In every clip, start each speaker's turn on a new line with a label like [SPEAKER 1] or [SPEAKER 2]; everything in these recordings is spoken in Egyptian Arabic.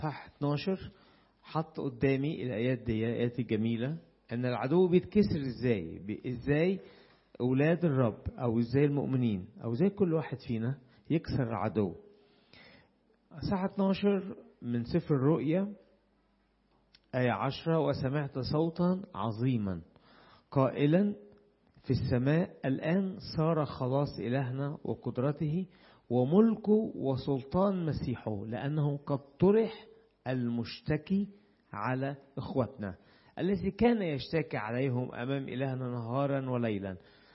[SPEAKER 1] صح 12 حط قدامي الايات دي الايات الجميله ان العدو بيتكسر ازاي بي- ازاي اولاد الرب او ازاي المؤمنين او ازاي كل واحد فينا يكسر العدو الساعة 12 من سفر الرؤيا آية 10 وسمعت صوتا عظيما قائلا في السماء الآن صار خلاص إلهنا وقدرته وملكه وسلطان مسيحه لأنه قد طرح المشتكي على إخوتنا الذي كان يشتكي عليهم أمام إلهنا نهارا وليلا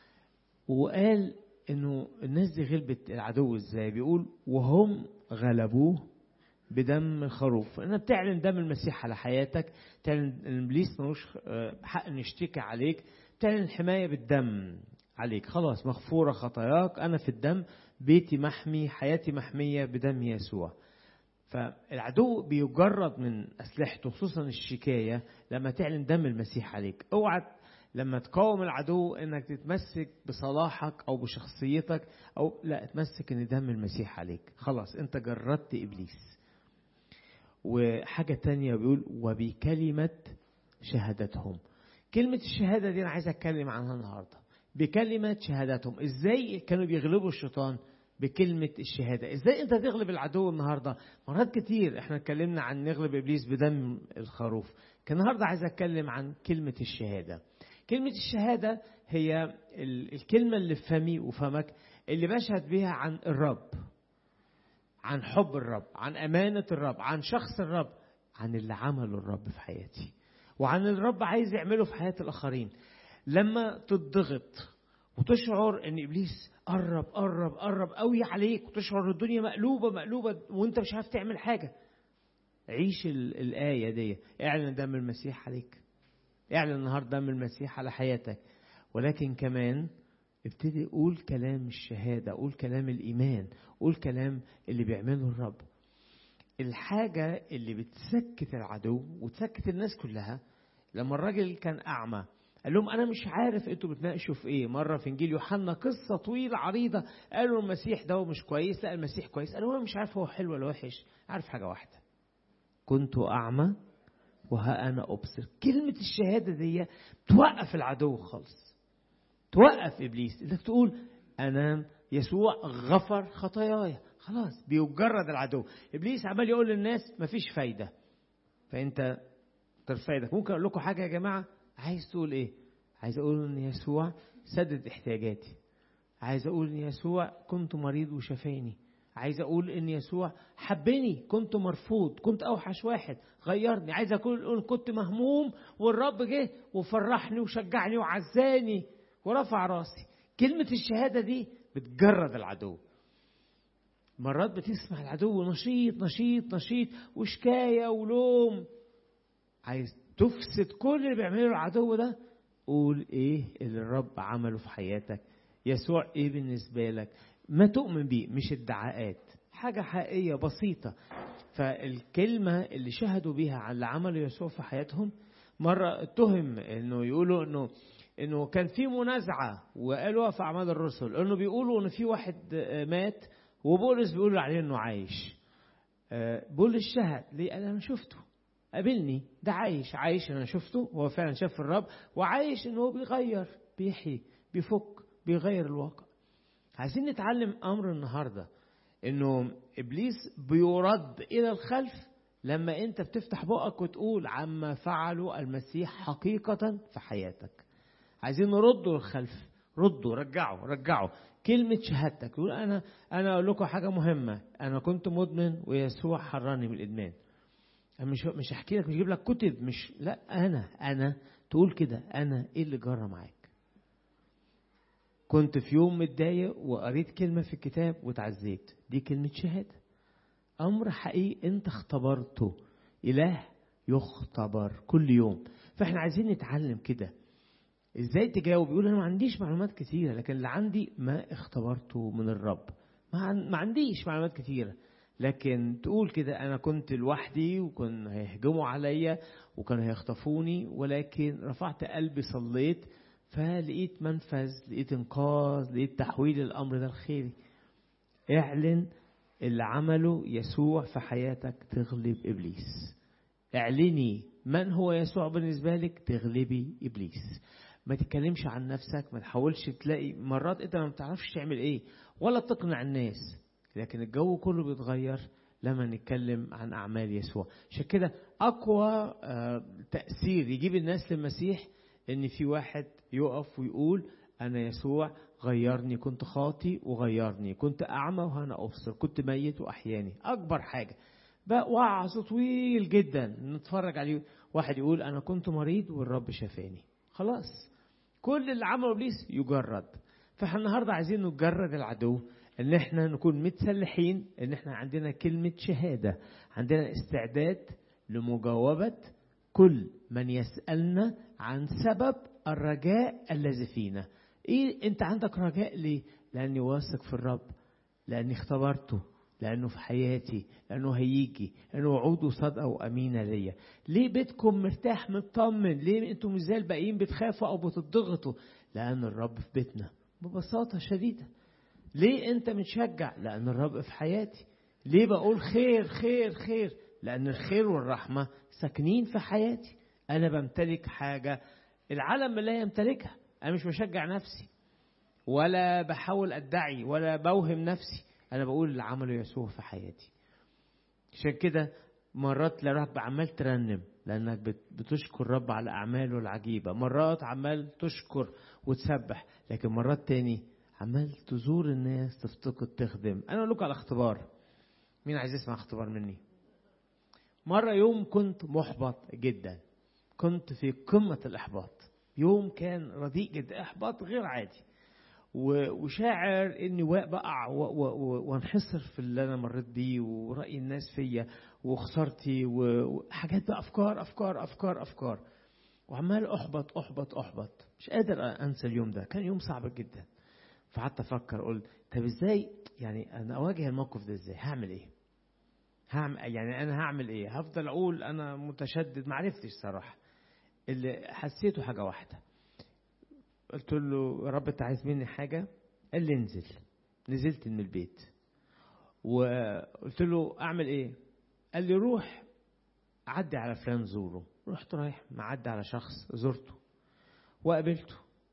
[SPEAKER 1] وقال إنه الناس دي غلبت العدو إزاي بيقول وهم غلبوه بدم الخروف انا بتعلن دم المسيح على حياتك تعلن ان ابليس ملوش آه، حق انه يشتكي عليك تعلن الحمايه بالدم عليك خلاص مغفوره خطاياك انا في الدم بيتي محمي حياتي محميه بدم يسوع فالعدو بيجرد من اسلحته خصوصا الشكايه لما تعلن دم المسيح عليك اوعى لما تقاوم العدو انك تتمسك بصلاحك او بشخصيتك او لا تمسك ان دم المسيح عليك خلاص انت جردت ابليس وحاجة تانية بيقول وبكلمة شهادتهم كلمة الشهادة دي أنا عايز أتكلم عنها النهاردة بكلمة شهادتهم إزاي كانوا بيغلبوا الشيطان بكلمة الشهادة إزاي أنت تغلب العدو النهاردة مرات كتير إحنا اتكلمنا عن نغلب إبليس بدم الخروف كان النهاردة عايز أتكلم عن كلمة الشهادة كلمة الشهادة هي ال- الكلمة اللي في فمي وفمك اللي بشهد بيها عن الرب عن حب الرب عن أمانة الرب عن شخص الرب عن اللي عمله الرب في حياتي وعن اللي الرب عايز يعمله في حياة الآخرين لما تضغط وتشعر ان ابليس قرب قرب قرب قوي عليك وتشعر ان الدنيا مقلوبه مقلوبه وانت مش عارف تعمل حاجه عيش ال- الايه دي اعلن دم المسيح عليك اعلن النهارده دم المسيح على حياتك ولكن كمان ابتدي قول كلام الشهاده قول كلام الايمان قول كلام اللي بيعمله الرب الحاجه اللي بتسكت العدو وتسكت الناس كلها لما الراجل كان اعمى قال لهم انا مش عارف انتوا بتناقشوا في ايه مره في انجيل يوحنا قصه طويله عريضه قالوا المسيح ده مش كويس لا المسيح كويس قالوا انا مش عارف هو حلو ولا وحش عارف حاجه واحده كنت اعمى وها انا ابصر كلمه الشهاده دي توقف العدو خالص توقف ابليس انك تقول انا يسوع غفر خطاياي خلاص بيجرد العدو ابليس عمال يقول للناس مفيش فايده فانت ترفع ايدك ممكن اقول لكم حاجه يا جماعه عايز تقول ايه عايز اقول ان يسوع سدد احتياجاتي عايز اقول ان يسوع كنت مريض وشفاني عايز اقول ان يسوع حبني كنت مرفوض كنت اوحش واحد غيرني عايز اقول ان كنت مهموم والرب جه وفرحني وشجعني وعزاني ورفع راسي كلمة الشهادة دي بتجرد العدو مرات بتسمع العدو نشيط نشيط نشيط وشكاية ولوم عايز تفسد كل اللي بيعمله العدو ده قول ايه اللي الرب عمله في حياتك يسوع ايه بالنسبة لك ما تؤمن بيه مش ادعاءات حاجة حقيقية بسيطة فالكلمة اللي شهدوا بيها عن اللي عمله يسوع في حياتهم مرة اتهم انه يقولوا انه انه كان في منازعة وقالوا في اعمال الرسل انه بيقولوا ان في واحد مات وبولس بيقول عليه انه عايش بولس شهد ليه قال انا شفته قابلني ده عايش عايش انا شفته هو فعلا شاف الرب وعايش ان هو بيغير بيحيي بيفك بيغير الواقع عايزين نتعلم امر النهارده انه ابليس بيرد الى الخلف لما انت بتفتح بقك وتقول عما فعله المسيح حقيقة في حياتك عايزين نرده للخلف ردوا رجعوا رجعوا كلمة شهادتك يقول أنا أنا أقول لكم حاجة مهمة أنا كنت مدمن ويسوع حررني من الإدمان أنا مش مش هحكي لك مش هجيب لك كتب مش لا أنا أنا تقول كده أنا إيه اللي جرى معاك كنت في يوم متضايق وقريت كلمة في الكتاب وتعزيت دي كلمة شهادة أمر حقيقي أنت اختبرته إله يختبر كل يوم فإحنا عايزين نتعلم كده إزاي تجاوب يقول أنا ما عنديش معلومات كثيرة لكن اللي عندي ما اختبرته من الرب ما, ما عنديش معلومات كثيرة لكن تقول كده أنا كنت لوحدي وكانوا هيهجموا عليا وكانوا هيخطفوني ولكن رفعت قلبي صليت فلقيت منفذ لقيت انقاذ لقيت تحويل الامر ده الخيري اعلن اللي عمله يسوع في حياتك تغلب ابليس اعلني من هو يسوع بالنسبه لك تغلبي ابليس ما تتكلمش عن نفسك ما تحاولش تلاقي مرات انت ما بتعرفش تعمل ايه ولا تقنع الناس لكن الجو كله بيتغير لما نتكلم عن اعمال يسوع عشان كده اقوى تاثير يجيب الناس للمسيح ان في واحد يقف ويقول انا يسوع غيرني كنت خاطي وغيرني كنت اعمى وانا ابصر كنت ميت واحياني اكبر حاجه بقى وعظ طويل جدا نتفرج عليه واحد يقول انا كنت مريض والرب شفاني خلاص كل اللي عمله ابليس يجرد فاحنا النهارده عايزين نجرد العدو ان احنا نكون متسلحين ان احنا عندنا كلمه شهاده عندنا استعداد لمجاوبه كل من يسالنا عن سبب الرجاء الذي فينا ايه انت عندك رجاء ليه لاني واثق في الرب لاني اختبرته لانه في حياتي لانه هيجي لانه وعوده صادقه وامينه ليا ليه بيتكم مرتاح مطمن ليه انتم مش زي الباقيين بتخافوا او بتضغطوا لان الرب في بيتنا ببساطه شديده ليه انت متشجع لان الرب في حياتي ليه بقول خير خير خير لان الخير والرحمه ساكنين في حياتي انا بمتلك حاجه العالم لا يمتلكها انا مش بشجع نفسي ولا بحاول ادعي ولا بوهم نفسي انا بقول اللي عمله يسوع في حياتي عشان كده مرات لا رب عمال ترنم لانك بتشكر الرب على اعماله العجيبه مرات عمال تشكر وتسبح لكن مرات تاني عمال تزور الناس تفتقد تخدم انا اقول لكم على اختبار مين عايز يسمع اختبار مني مره يوم كنت محبط جدا كنت في قمه الاحباط يوم كان رديء جدا احباط غير عادي وشاعر اني بقع وانحصر في اللي انا مريت بيه وراي الناس فيا وخسارتي وحاجات بقى افكار افكار افكار افكار وعمال احبط احبط احبط مش قادر انسى اليوم ده كان يوم صعب جدا فقعدت افكر قلت طب ازاي يعني انا اواجه الموقف ده ازاي هعمل ايه هعمل يعني انا هعمل ايه هفضل اقول انا متشدد معرفتش صراحه اللي حسيته حاجه واحده قلت له يا رب انت عايز مني حاجه قال لي انزل نزلت من البيت وقلت له اعمل ايه قال لي روح عدي على فلان زوره رحت رايح معدي على شخص زرته وقابلته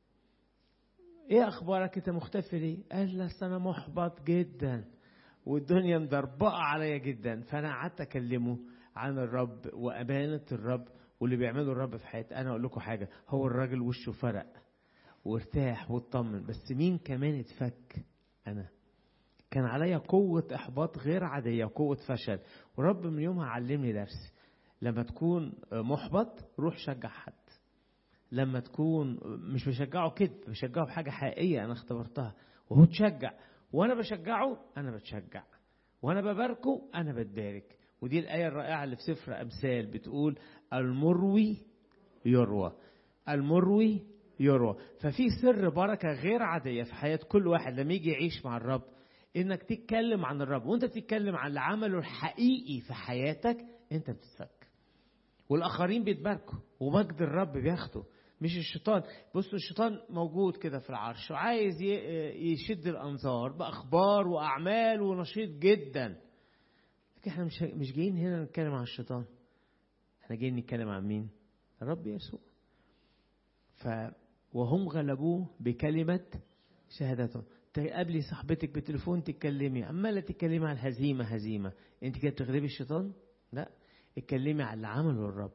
[SPEAKER 1] ايه اخبارك انت مختفي ليه قال لي اصل انا محبط جدا والدنيا مدربقه عليا جدا فانا قعدت اكلمه عن الرب وامانه الرب واللي بيعمله الرب في حياتي انا اقول لكم حاجه هو الراجل وشه فرق وارتاح واطمن بس مين كمان اتفك انا كان عليا قوة إحباط غير عادية وقوة فشل ورب من يومها علمني درس لما تكون محبط روح شجع حد لما تكون مش بشجعه كده بشجعه بحاجة حقيقية أنا اختبرتها وهو تشجع وأنا بشجعه أنا بتشجع وأنا بباركه أنا بتبارك ودي الآية الرائعة اللي في سفر أمثال بتقول المروي يروى المروي يروى ففي سر بركة غير عادية في حياة كل واحد لما يجي يعيش مع الرب انك تتكلم عن الرب وانت بتتكلم عن اللي عمله الحقيقي في حياتك انت بتتفك والاخرين بيتباركوا ومجد الرب بياخده مش الشيطان بصوا الشيطان موجود كده في العرش وعايز يشد الانظار باخبار واعمال ونشيط جدا لكن احنا مش مش جايين هنا نتكلم عن الشيطان احنا جايين نتكلم عن مين الرب يسوع ف وهم غلبوه بكلمة شهادته تقابلي صاحبتك بالتليفون تتكلمي عمالة تتكلمي عن هزيمة هزيمة انت كده بتغلبي الشيطان لا اتكلمي على اللي عمله الرب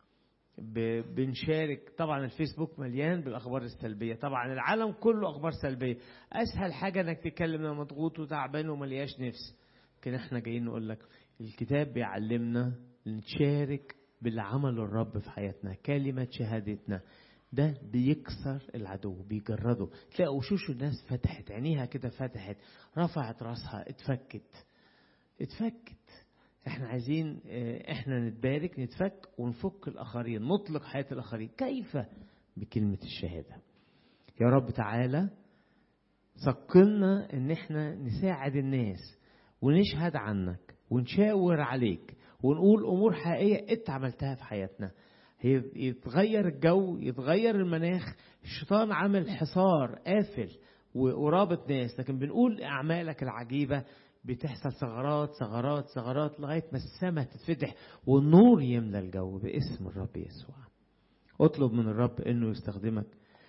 [SPEAKER 1] بنشارك طبعا الفيسبوك مليان بالاخبار السلبيه طبعا العالم كله اخبار سلبيه اسهل حاجه انك تتكلم لما مضغوط وتعبان وملياش نفس لكن احنا جايين نقول لك الكتاب بيعلمنا نشارك باللي عمله الرب في حياتنا كلمه شهادتنا ده بيكسر العدو بيجرده تلاقي وشوش الناس فتحت عينيها كده فتحت رفعت راسها اتفكت اتفكت احنا عايزين احنا نتبارك نتفك ونفك الاخرين نطلق حياه الاخرين كيف بكلمه الشهاده يا رب تعالى ثقلنا ان احنا نساعد الناس ونشهد عنك ونشاور عليك ونقول امور حقيقيه انت عملتها في حياتنا يتغير الجو يتغير المناخ الشيطان عامل حصار قافل ورابط ناس لكن بنقول اعمالك العجيبه بتحصل ثغرات ثغرات ثغرات لغاية ما السماء تتفتح والنور يملى الجو باسم الرب يسوع اطلب من الرب انه يستخدمك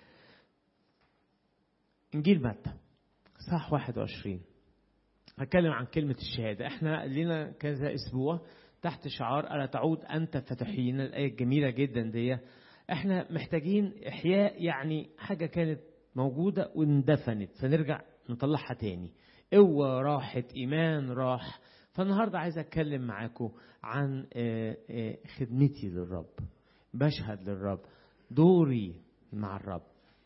[SPEAKER 1] انجيل متى صح 21 هتكلم عن كلمة الشهادة احنا لينا كذا اسبوع تحت شعار ألا تعود أنت فتحيين الآية الجميلة جدا دي احنا محتاجين إحياء يعني حاجة كانت موجودة واندفنت فنرجع نطلعها تاني قوة راحت إيمان راح فالنهاردة عايز أتكلم معاكم عن خدمتي للرب بشهد للرب دوري مع الرب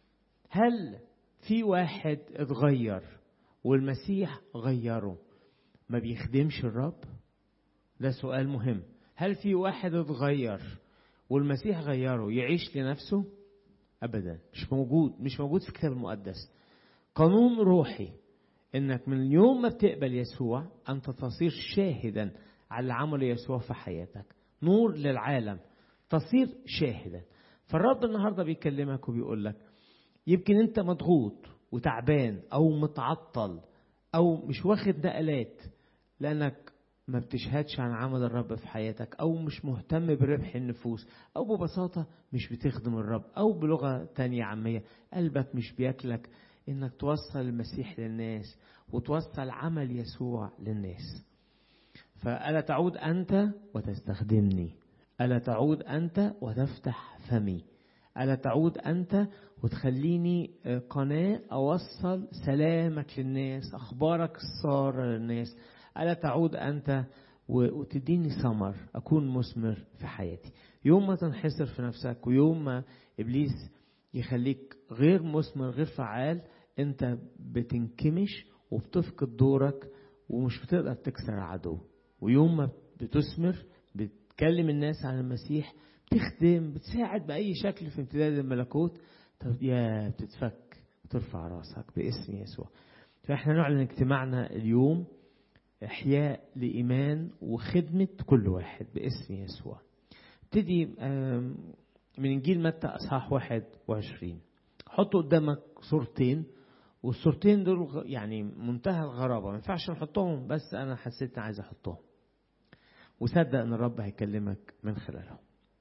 [SPEAKER 1] هل في واحد اتغير والمسيح غيره ما بيخدمش الرب ده سؤال مهم هل في واحد اتغير والمسيح غيره يعيش لنفسه ابدا مش موجود مش موجود في الكتاب المقدس قانون روحي انك من يوم ما بتقبل يسوع انت تصير شاهدا على عمل يسوع في حياتك نور للعالم تصير شاهدا فالرب النهارده بيكلمك وبيقول لك يمكن انت مضغوط وتعبان او متعطل او مش واخد نقلات لانك ما بتشهدش عن عمل الرب في حياتك او مش مهتم بربح النفوس او ببساطة مش بتخدم الرب او بلغة تانية عامية قلبك مش بياكلك انك توصل المسيح للناس وتوصل عمل يسوع للناس فألا تعود أنت وتستخدمني ألا تعود أنت وتفتح فمي ألا تعود أنت وتخليني قناة أوصل سلامك للناس أخبارك السارة للناس ألا تعود أنت وتديني ثمر أكون مثمر في حياتي يوم ما تنحصر في نفسك ويوم ما إبليس يخليك غير مثمر غير فعال أنت بتنكمش وبتفقد دورك ومش بتقدر تكسر العدو ويوم ما بتثمر بتكلم الناس عن المسيح بتخدم بتساعد بأي شكل في امتداد الملكوت طب يا بتتفك وترفع راسك باسم يسوع فاحنا نعلن اجتماعنا اليوم إحياء لإيمان وخدمة كل واحد باسم يسوع ابتدي من إنجيل متى أصحاح 21 حط قدامك صورتين والصورتين دول يعني منتهى الغرابة ما ينفعش نحطهم بس أنا حسيت إني عايز أحطهم وصدق إن الرب هيكلمك من خلالهم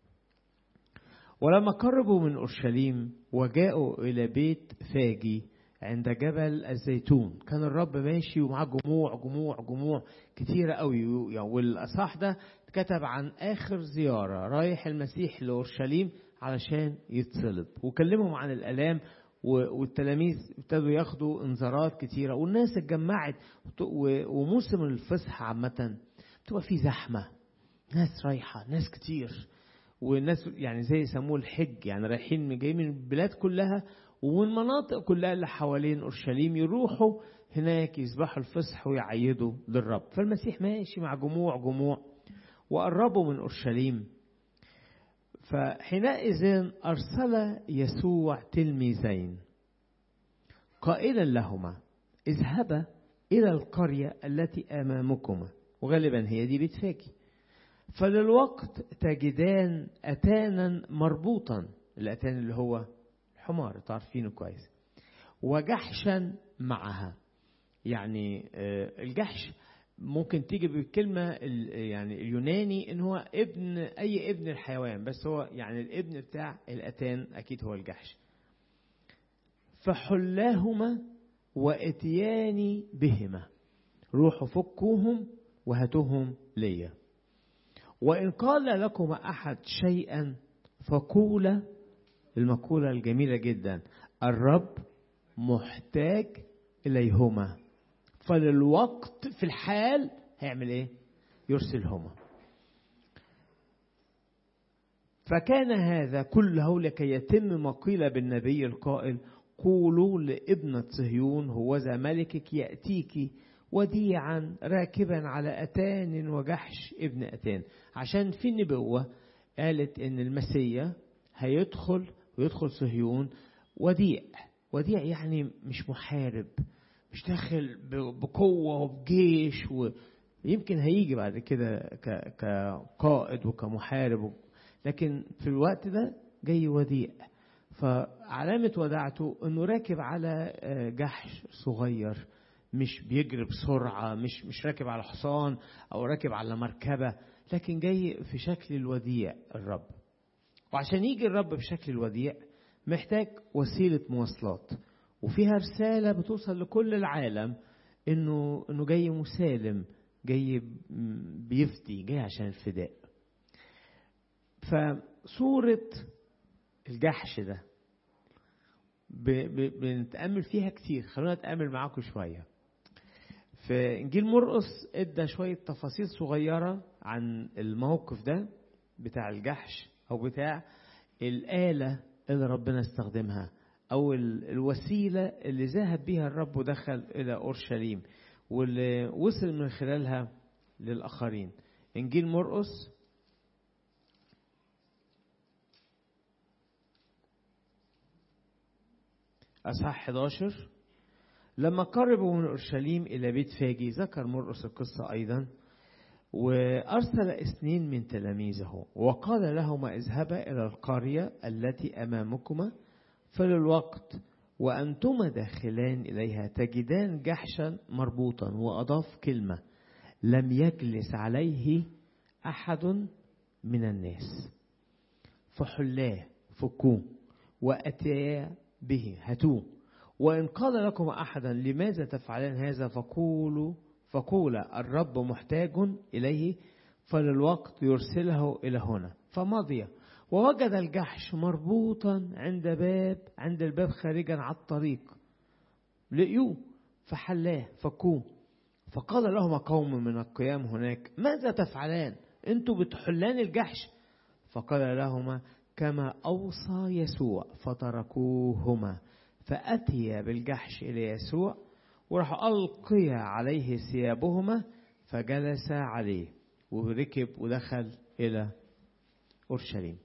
[SPEAKER 1] ولما قربوا من أورشليم وجاءوا إلى بيت فاجي عند جبل الزيتون كان الرب ماشي ومعاه جموع جموع جموع كتيرة قوي والأصح ده كتب عن آخر زيارة رايح المسيح لأورشليم علشان يتصلب وكلمهم عن الآلام والتلاميذ ابتدوا ياخدوا انذارات كتيرة والناس اتجمعت وموسم الفصح عامة بتبقى فيه زحمة ناس رايحة ناس كتير والناس يعني زي يسموه الحج يعني رايحين جايين من البلاد كلها ومن المناطق كلها اللي حوالين اورشليم يروحوا هناك يذبحوا الفصح ويعيدوا للرب فالمسيح ماشي مع جموع جموع وقربوا من اورشليم فحينئذ ارسل يسوع تلميذين قائلا لهما اذهبا الى القريه التي امامكما وغالبا هي دي بتفاكي فللوقت تجدان اتانا مربوطا الاتان اللي هو حمار تعرفينه كويس وجحشا معها يعني الجحش ممكن تيجي بالكلمة يعني اليوناني ان هو ابن اي ابن الحيوان بس هو يعني الابن بتاع الاتان اكيد هو الجحش فحلاهما واتياني بهما روحوا فكوهم وهاتوهم ليا وان قال لكم احد شيئا فقولا المقولة الجميلة جدا الرب محتاج إليهما فللوقت في الحال هيعمل إيه؟ يرسلهما فكان هذا كله لكي يتم ما قيل بالنبي القائل قولوا لابنة صهيون هوذا ملكك يأتيك وديعا راكبا على أتان وجحش ابن أتان عشان في النبوة قالت إن المسيا هيدخل ويدخل صهيون وديع وديع يعني مش محارب مش داخل بقوة وبجيش ويمكن هيجي بعد كده كقائد وكمحارب لكن في الوقت ده جاي وديع فعلامة وداعته انه راكب على جحش صغير مش بيجري بسرعة مش مش راكب على حصان أو راكب على مركبة لكن جاي في شكل الوديع الرب وعشان يجي الرب بشكل الوديع محتاج وسيلة مواصلات وفيها رسالة بتوصل لكل العالم إنه إنه جاي مسالم جاي بيفدي جاي عشان الفداء فصورة الجحش ده بنتأمل فيها كتير خلونا نتأمل معاكم شوية في إنجيل مرقس إدى شوية تفاصيل صغيرة عن الموقف ده بتاع الجحش أو بتاع الآلة اللي ربنا استخدمها أو الوسيلة اللي ذهب بيها الرب ودخل إلى أورشليم واللي وصل من خلالها للآخرين إنجيل مرقس أصحاح 11 لما قربوا من أورشليم إلى بيت فاجي ذكر مرقس القصة أيضا وأرسل اثنين من تلاميذه وقال لهما اذهبا إلى القرية التي أمامكما فللوقت وأنتما داخلان إليها تجدان جحشا مربوطا وأضاف كلمة لم يجلس عليه أحد من الناس فحلاه فكوه وأتيا به هاتوه وإن قال لكم أحدا لماذا تفعلان هذا فقولوا فقولا الرب محتاج إليه فللوقت يرسله إلى هنا فمضي ووجد الجحش مربوطا عند باب عند الباب خارجا على الطريق لقيوه فحلاه فكوه فقال لهما قوم من القيام هناك ماذا تفعلان انتوا بتحلان الجحش فقال لهما كما أوصى يسوع فتركوهما فأتي بالجحش إلى يسوع وراح ألقي عليه ثيابهما فجلس عليه وركب ودخل إلى أورشليم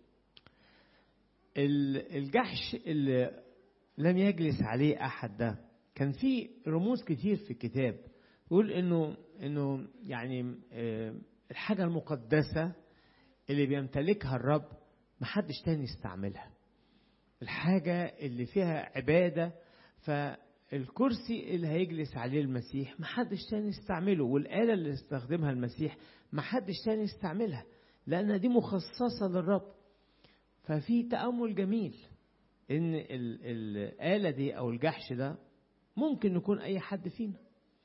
[SPEAKER 1] الجحش اللي لم يجلس عليه أحد ده كان في رموز كتير في الكتاب يقول إنه إنه يعني الحاجة المقدسة اللي بيمتلكها الرب محدش تاني يستعملها الحاجة اللي فيها عبادة فالكرسي اللي هيجلس عليه المسيح محدش تاني يستعمله والآلة اللي استخدمها المسيح محدش تاني يستعملها لأن دي مخصصة للرب ففي تأمل جميل إن الآلة دي أو الجحش ده ممكن يكون أي حد فينا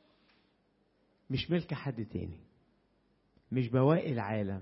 [SPEAKER 1] مش ملك حد تاني مش بواقي العالم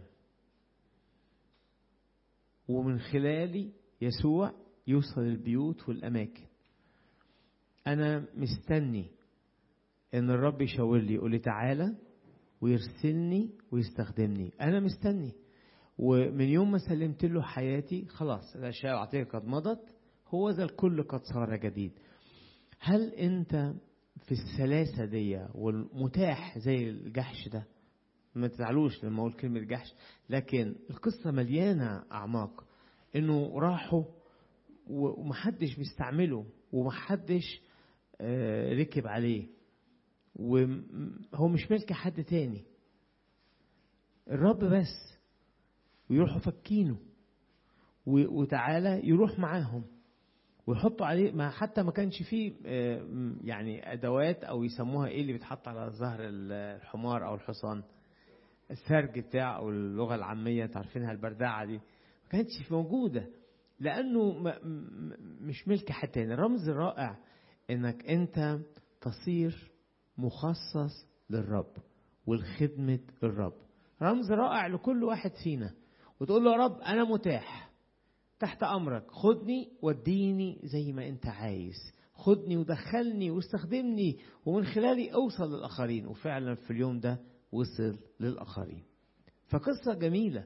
[SPEAKER 1] ومن خلالي يسوع يوصل البيوت والأماكن أنا مستني إن الرب يشاور لي يقول لي تعالى ويرسلني ويستخدمني أنا مستني ومن يوم ما سلمت له حياتي خلاص الأشياء العتيقة قد مضت هو ذا الكل قد صار جديد هل أنت في السلاسة دي والمتاح زي الجحش ده ما تزعلوش لما اقول كلمه جحش لكن القصه مليانه اعماق انه راحوا ومحدش بيستعمله ومحدش ركب عليه وهو مش ملك حد تاني الرب بس ويروحوا فكينه وتعالى يروح معاهم ويحطوا عليه ما حتى ما كانش فيه يعني ادوات او يسموها ايه اللي بيتحط على ظهر الحمار او الحصان السرج بتاع او اللغه العاميه تعرفينها البردعه دي ما كانتش موجوده لانه مش ملك حد تاني رمز رائع انك انت تصير مخصص للرب ولخدمه الرب رمز رائع لكل واحد فينا وتقول له يا رب انا متاح تحت امرك خدني وديني زي ما انت عايز خدني ودخلني واستخدمني ومن خلالي اوصل للاخرين وفعلا في اليوم ده وصل للآخرين فقصة جميلة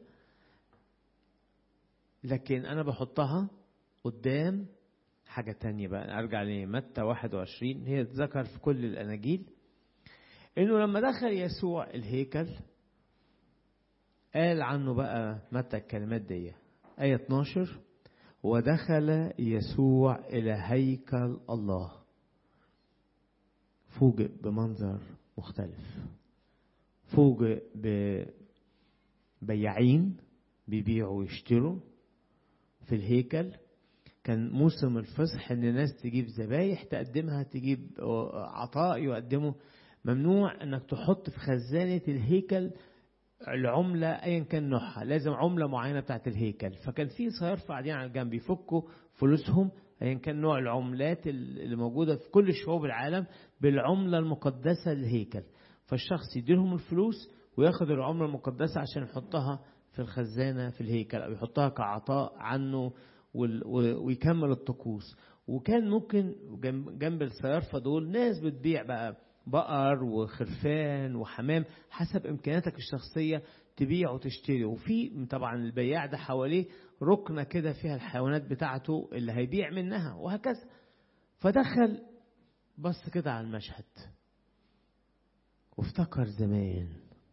[SPEAKER 1] لكن أنا بحطها قدام حاجة تانية بقى أرجع لمتى 21 هي تذكر في كل الأناجيل إنه لما دخل يسوع الهيكل قال عنه بقى متى الكلمات دي آية 12 ودخل يسوع إلى هيكل الله فوجئ بمنظر مختلف فوجئ ببياعين بيبيعوا ويشتروا في الهيكل كان موسم الفصح ان الناس تجيب ذبايح تقدمها تجيب عطاء يقدمه ممنوع انك تحط في خزانة الهيكل العملة ايا كان نوعها لازم عملة معينة بتاعت الهيكل فكان في صيارفة قاعدين على الجنب يفكوا فلوسهم ايا كان نوع العملات اللي موجودة في كل شعوب العالم بالعملة المقدسة للهيكل فالشخص يديلهم الفلوس وياخد العملة المقدسة عشان يحطها في الخزانة في الهيكل أو يحطها كعطاء عنه ويكمل الطقوس وكان ممكن جنب الصيارفة دول ناس بتبيع بقى بقر وخرفان وحمام حسب إمكانياتك الشخصية تبيع وتشتري وفي طبعا البياع ده حواليه ركنة كده فيها الحيوانات بتاعته اللي هيبيع منها وهكذا فدخل بص كده على المشهد وافتكر زمان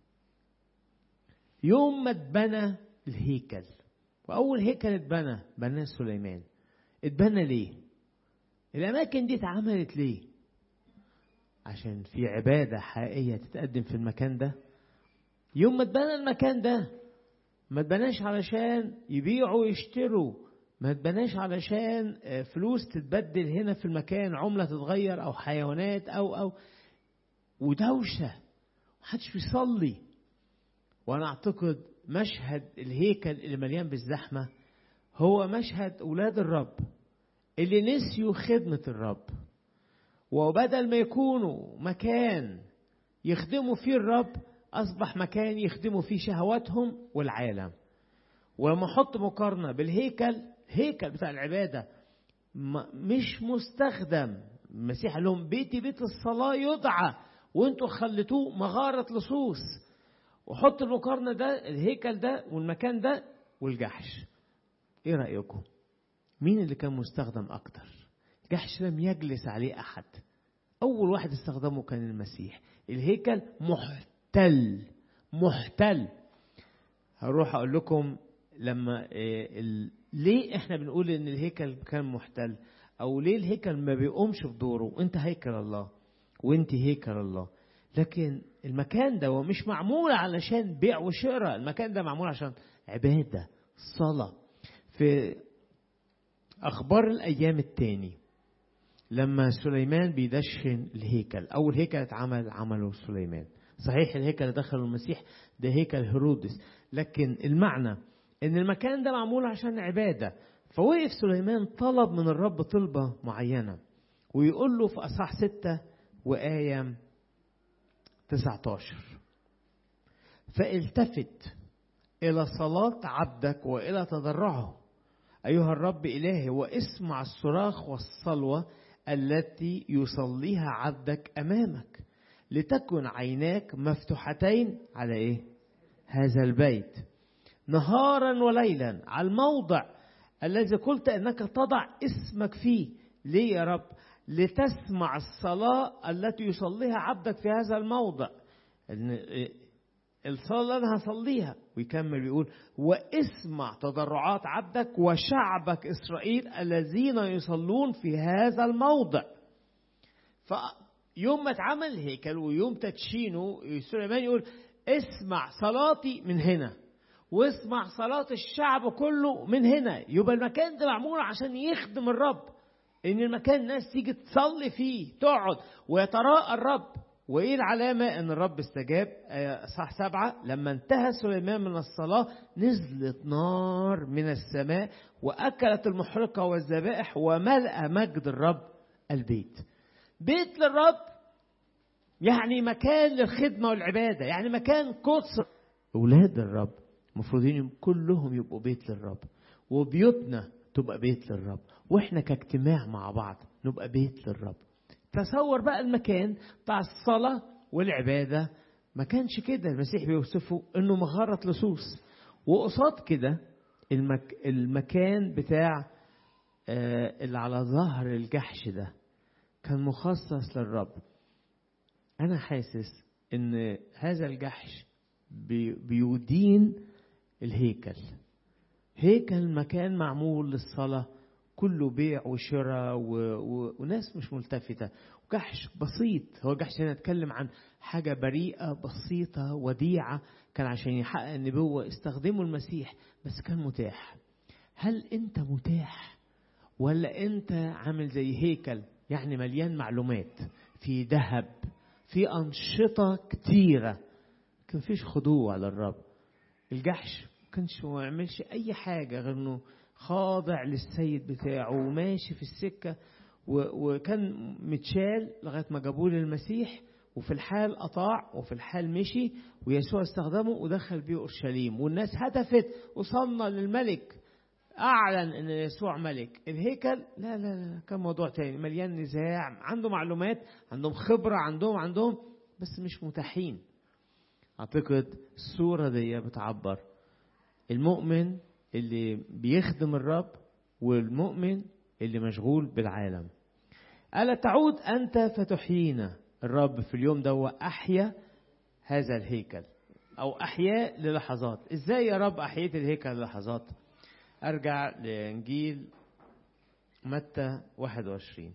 [SPEAKER 1] يوم ما اتبنى الهيكل وأول هيكل اتبنى بناه سليمان اتبنى ليه؟ الأماكن دي اتعملت ليه؟ عشان في عبادة حقيقية تتقدم في المكان ده يوم ما اتبنى المكان ده ما اتبناش علشان يبيعوا ويشتروا ما اتبناش علشان فلوس تتبدل هنا في المكان عملة تتغير أو حيوانات أو أو ودوشة محدش بيصلي وأنا أعتقد مشهد الهيكل اللي مليان بالزحمة هو مشهد أولاد الرب اللي نسيوا خدمة الرب وبدل ما يكونوا مكان يخدموا فيه الرب أصبح مكان يخدموا فيه شهواتهم والعالم ولما أحط مقارنة بالهيكل هيكل بتاع العبادة مش مستخدم المسيح قال لهم بيتي بيت الصلاة يدعى وانتوا خليتوه مغارة لصوص وحط المقارنة ده الهيكل ده والمكان ده والجحش ايه رأيكم مين اللي كان مستخدم اكتر جحش لم يجلس عليه احد اول واحد استخدمه كان المسيح الهيكل محتل محتل هروح اقول لكم لما إيه ليه احنا بنقول ان الهيكل كان محتل او ليه الهيكل ما بيقومش بدوره انت هيكل الله وانت هيكل الله لكن المكان ده مش معمول علشان بيع وشراء المكان ده معمول عشان عبادة صلاة في أخبار الأيام التاني لما سليمان بيدشن الهيكل أول هيكل اتعمل عمله سليمان صحيح الهيكل دخل المسيح ده هيكل هيرودس لكن المعنى ان المكان ده معمول عشان عبادة فوقف سليمان طلب من الرب طلبة معينة ويقول له في أصح ستة وآية 19 فالتفت إلى صلاة عبدك وإلى تضرعه أيها الرب إلهي واسمع الصراخ والصلوة التي يصليها عبدك أمامك لتكن عيناك مفتوحتين على إيه؟ هذا البيت نهارا وليلا على الموضع الذي قلت أنك تضع اسمك فيه ليه يا رب لتسمع الصلاة التي يصليها عبدك في هذا الموضع الصلاة اللي أنا هصليها ويكمل يقول واسمع تضرعات عبدك وشعبك إسرائيل الذين يصلون في هذا الموضع فيوم ما اتعمل الهيكل ويوم تدشينه سليمان يقول اسمع صلاتي من هنا واسمع صلاة الشعب كله من هنا يبقى المكان ده معمول عشان يخدم الرب ان المكان ناس تيجي تصلي فيه تقعد ويتراءى الرب وايه العلامه ان الرب استجاب صح سبعه لما انتهى سليمان من الصلاه نزلت نار من السماء واكلت المحرقه والذبائح وملأ مجد الرب البيت بيت للرب يعني مكان للخدمه والعباده يعني مكان قدس اولاد الرب المفروضين كلهم يبقوا بيت للرب وبيوتنا تبقى بيت للرب واحنا كاجتماع مع بعض نبقى بيت للرب تصور بقى المكان بتاع الصلاة والعبادة ما كانش كده المسيح بيوصفه انه مغارة لصوص وقصاد كده المك المكان بتاع آه اللي على ظهر الجحش ده كان مخصص للرب انا حاسس ان هذا الجحش بي بيدين الهيكل هيكل مكان معمول للصلاة كله بيع وشراء و... و... وناس مش ملتفتة وجحش بسيط هو جحش هنا اتكلم عن حاجة بريئة بسيطة وديعة كان عشان يحقق النبوة استخدموا المسيح بس كان متاح هل انت متاح ولا انت عامل زي هيكل يعني مليان معلومات في ذهب في أنشطة كتيرة كان فيش خضوع للرب الجحش ما كانش ما يعملش أي حاجة غير إنه خاضع للسيد بتاعه وماشي في السكة وكان متشال لغاية ما جابوه للمسيح وفي الحال أطاع وفي الحال مشي ويسوع استخدمه ودخل بيه أورشليم والناس هتفت وصلنا للملك أعلن أن يسوع ملك الهيكل لا لا لا كان موضوع تاني مليان نزاع عنده معلومات عندهم خبرة عندهم عندهم بس مش متاحين أعتقد الصورة دي بتعبر المؤمن اللي بيخدم الرب والمؤمن اللي مشغول بالعالم ألا تعود أنت فتحيينا الرب في اليوم ده أحيا هذا الهيكل أو أحياء للحظات إزاي يا رب أحييت الهيكل للحظات أرجع لإنجيل متى 21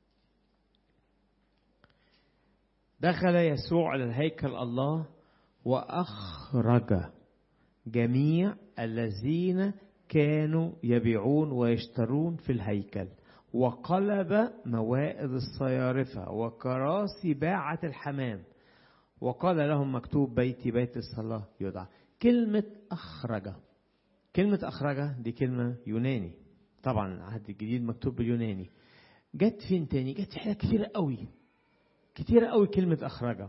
[SPEAKER 1] دخل يسوع إلى الهيكل الله وأخرج جميع الذين كانوا يبيعون ويشترون في الهيكل وقلب موائد الصيارفة وكراسي باعة الحمام وقال لهم مكتوب بيتي بيت الصلاة يدعى كلمة أخرج كلمة أخرج دي كلمة يوناني طبعا العهد الجديد مكتوب باليوناني جت فين تاني جت في حاجات كتيرة قوي كتيرة قوي كلمة أخرج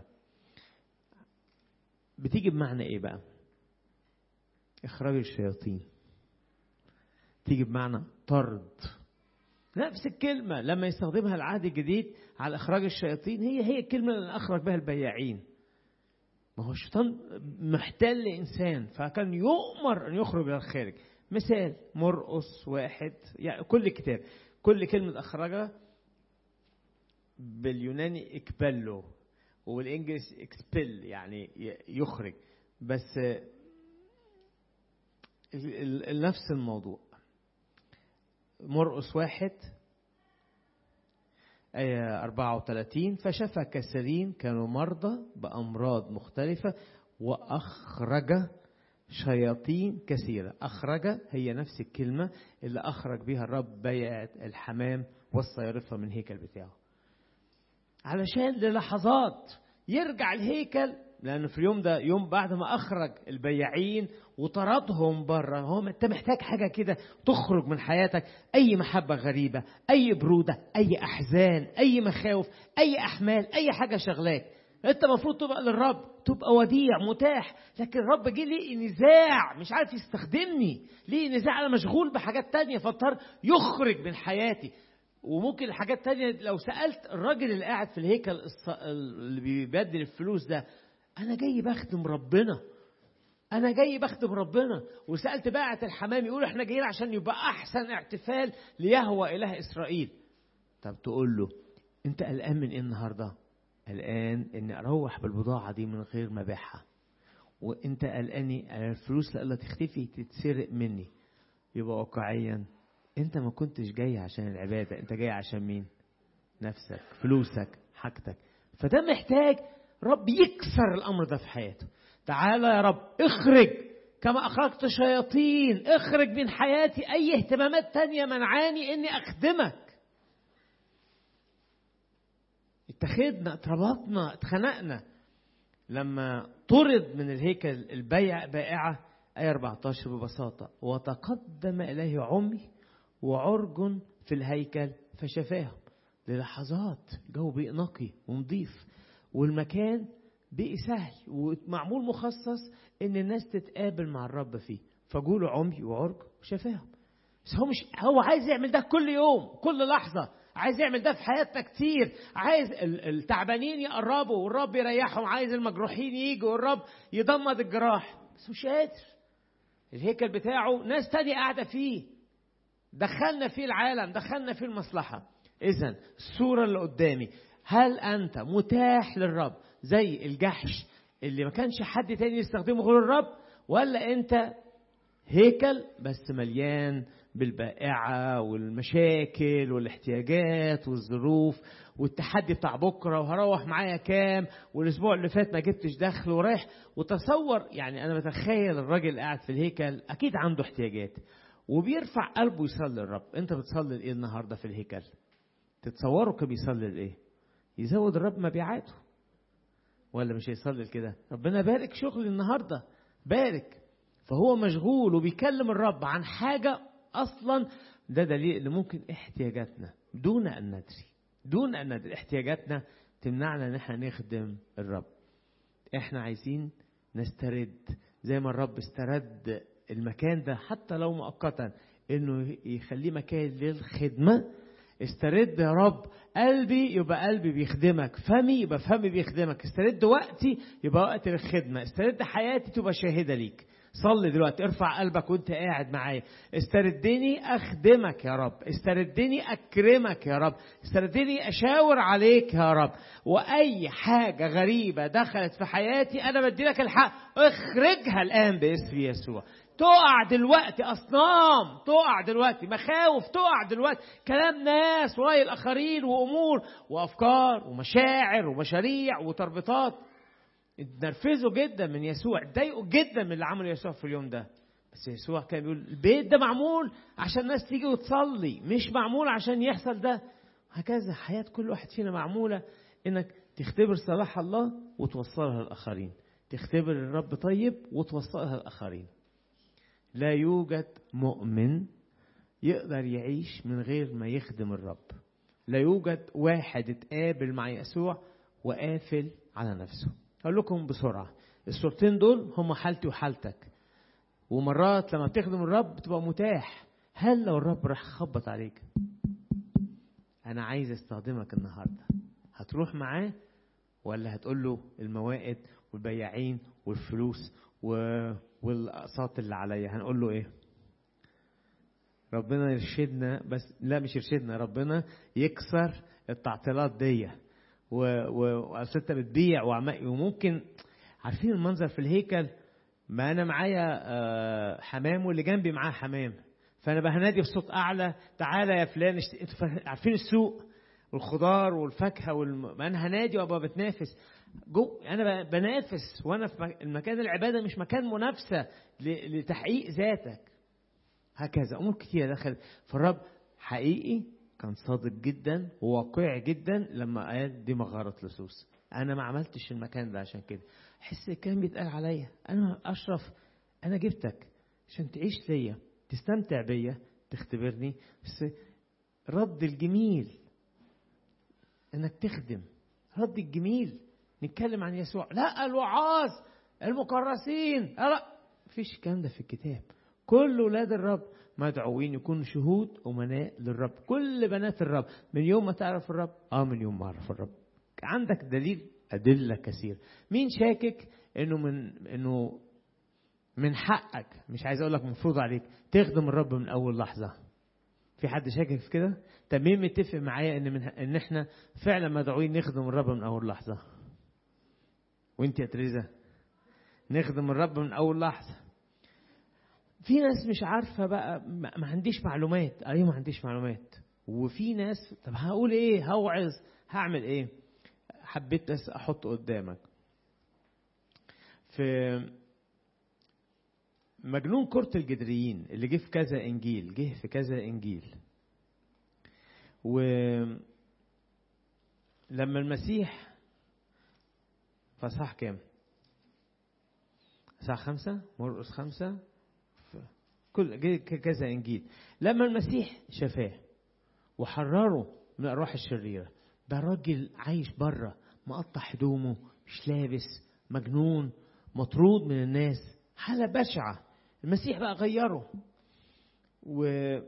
[SPEAKER 1] بتيجي بمعنى إيه بقى إخراج الشياطين تيجي بمعنى طرد نفس الكلمة لما يستخدمها العهد الجديد على إخراج الشياطين هي هي الكلمة اللي أخرج بها البياعين ما هو الشيطان محتل إنسان فكان يؤمر أن يخرج إلى الخارج مثال مرقص واحد يعني كل كتاب كل كلمة أخرجها باليوناني اكبلو وبالإنجليزي اكسبل يعني يخرج بس نفس الموضوع مرقص واحد آية 34 فشفى كثيرين كانوا مرضى بأمراض مختلفة وأخرج شياطين كثيرة أخرج هي نفس الكلمة اللي أخرج بها الرب بيعة الحمام والصيرفة من هيكل بتاعه علشان للحظات يرجع الهيكل لأن في اليوم ده يوم بعد ما أخرج البياعين وطردهم بره هو أنت محتاج حاجة كده تخرج من حياتك أي محبة غريبة أي برودة أي أحزان أي مخاوف أي أحمال أي حاجة شغلاك أنت المفروض تبقى للرب تبقى وديع متاح لكن الرب جه ليه نزاع مش عارف يستخدمني ليه نزاع أنا مشغول بحاجات تانية فاضطر يخرج من حياتي وممكن الحاجات التانية لو سألت الراجل اللي قاعد في الهيكل اللي بيبدل الفلوس ده أنا جاي بخدم ربنا أنا جاي بخدم ربنا وسألت باعة الحمام يقول إحنا جايين عشان يبقى أحسن احتفال ليهوى إله إسرائيل طب تقول له أنت قلقان من إيه النهاردة؟ قلقان إني أروح بالبضاعة دي من غير ما أبيعها وأنت قلقاني الفلوس لألا تختفي تتسرق مني يبقى واقعيا أنت ما كنتش جاي عشان العبادة أنت جاي عشان مين؟ نفسك فلوسك حاجتك فده محتاج رب يكسر الامر ده في حياته تعالى يا رب اخرج كما اخرجت شياطين اخرج من حياتي اي اهتمامات تانية منعاني اني اخدمك اتخذنا اتربطنا اتخنقنا لما طرد من الهيكل البيع بائعة آية 14 ببساطة وتقدم إليه عمي وعرج في الهيكل فشفاهم للحظات الجو بقى نقي ونظيف والمكان بقي سهل ومعمول مخصص ان الناس تتقابل مع الرب فيه فجوله عمي وعرج وشفاهم بس هو مش هو عايز يعمل ده كل يوم كل لحظة عايز يعمل ده في حياتنا كتير عايز التعبانين يقربوا والرب يريحهم عايز المجروحين يجوا والرب يضمد الجراح بس مش قادر الهيكل بتاعه ناس تانية قاعدة فيه دخلنا فيه العالم دخلنا فيه المصلحة إذا الصورة اللي قدامي هل أنت متاح للرب زي الجحش اللي ما كانش حد تاني يستخدمه غير الرب ولا أنت هيكل بس مليان بالبائعة والمشاكل والاحتياجات والظروف والتحدي بتاع بكرة وهروح معايا كام والأسبوع اللي فات ما جبتش دخل ورايح وتصور يعني أنا بتخيل الراجل قاعد في الهيكل أكيد عنده احتياجات وبيرفع قلبه يصلي للرب انت بتصلي لايه النهارده في الهيكل تتصوروا كان بيصلي لايه يزود الرب مبيعاته ولا مش هيصلي لكده ربنا بارك شغلي النهارده بارك فهو مشغول وبيكلم الرب عن حاجه اصلا ده دليل ان ممكن احتياجاتنا دون ان ندري دون ان ندري احتياجاتنا تمنعنا ان احنا نخدم الرب احنا عايزين نسترد زي ما الرب استرد المكان ده حتى لو مؤقتا انه يخليه مكان للخدمه استرد يا رب قلبي يبقى قلبي بيخدمك فمي يبقى فمي بيخدمك استرد وقتي يبقى وقت للخدمه استرد حياتي تبقى شاهده ليك صلي دلوقتي ارفع قلبك وانت قاعد معايا استردني اخدمك يا رب استردني اكرمك يا رب استردني اشاور عليك يا رب واي حاجه غريبه دخلت في حياتي انا بدي لك الحق اخرجها الان باسم يسوع تقع دلوقتي اصنام تقع دلوقتي مخاوف تقع دلوقتي كلام ناس وراي الاخرين وامور وافكار ومشاعر ومشاريع وتربطات اتنرفزوا جدا من يسوع اتضايقوا جدا من اللي عمله يسوع في اليوم ده بس يسوع كان بيقول البيت ده معمول عشان الناس تيجي وتصلي مش معمول عشان يحصل ده هكذا حياة كل واحد فينا معمولة انك تختبر صلاح الله وتوصلها للآخرين تختبر الرب طيب وتوصلها للآخرين لا يوجد مؤمن يقدر يعيش من غير ما يخدم الرب لا يوجد واحد اتقابل مع يسوع وقافل على نفسه هقول لكم بسرعة الصورتين دول هم حالتي وحالتك ومرات لما بتخدم الرب بتبقى متاح هل لو الرب راح خبط عليك أنا عايز أستخدمك النهاردة هتروح معاه ولا هتقول له الموائد والبياعين والفلوس و... والأقساط اللي عليا هنقول له إيه ربنا يرشدنا بس لا مش يرشدنا ربنا يكسر التعطيلات دي واصل انت بتبيع وممكن عارفين المنظر في الهيكل ما انا معايا حمام واللي جنبي معاه حمام فانا بهنادي بصوت اعلى تعالى يا فلان عارفين السوق والخضار والفاكهه والم... ما انا هنادي وابقى بتنافس جو انا بنافس وانا في المكان العباده مش مكان منافسه ل... لتحقيق ذاتك هكذا امور كتيره دخلت فالرب حقيقي كان صادق جدا وواقعي جدا لما قال دي مغارة لصوص انا ما عملتش المكان ده عشان كده حس الكلام بيتقال عليا انا اشرف انا جبتك عشان تعيش ليا تستمتع بيا تختبرني بس رد الجميل انك تخدم رد الجميل نتكلم عن يسوع لا الوعاظ المكرسين لا مفيش الكلام ده في الكتاب كل ولاد الرب مدعوين يكونوا شهود أمناء للرب كل بنات الرب من يوم ما تعرف الرب اه من يوم ما اعرف الرب عندك دليل أدلة كثير مين شاكك انه من انه من حقك مش عايز اقول لك مفروض عليك تخدم الرب من اول لحظة في حد شاكك في كده طب مين متفق معايا ان من ان احنا فعلا مدعوين نخدم الرب من اول لحظة وانت يا تريزا نخدم الرب من اول لحظه في ناس مش عارفة بقى ما عنديش معلومات أيوة ما عنديش معلومات وفي ناس طب هقول إيه هوعظ هعمل إيه حبيت بس أحط قدامك في مجنون كرة الجدريين اللي جه في كذا إنجيل جه في كذا إنجيل و لما المسيح فصح كام؟ صح خمسة مرقس خمسة كل كذا انجيل لما المسيح شفاه وحرره من الارواح الشريره ده راجل عايش بره مقطع هدومه مش لابس مجنون مطرود من الناس حاله بشعه المسيح بقى غيره و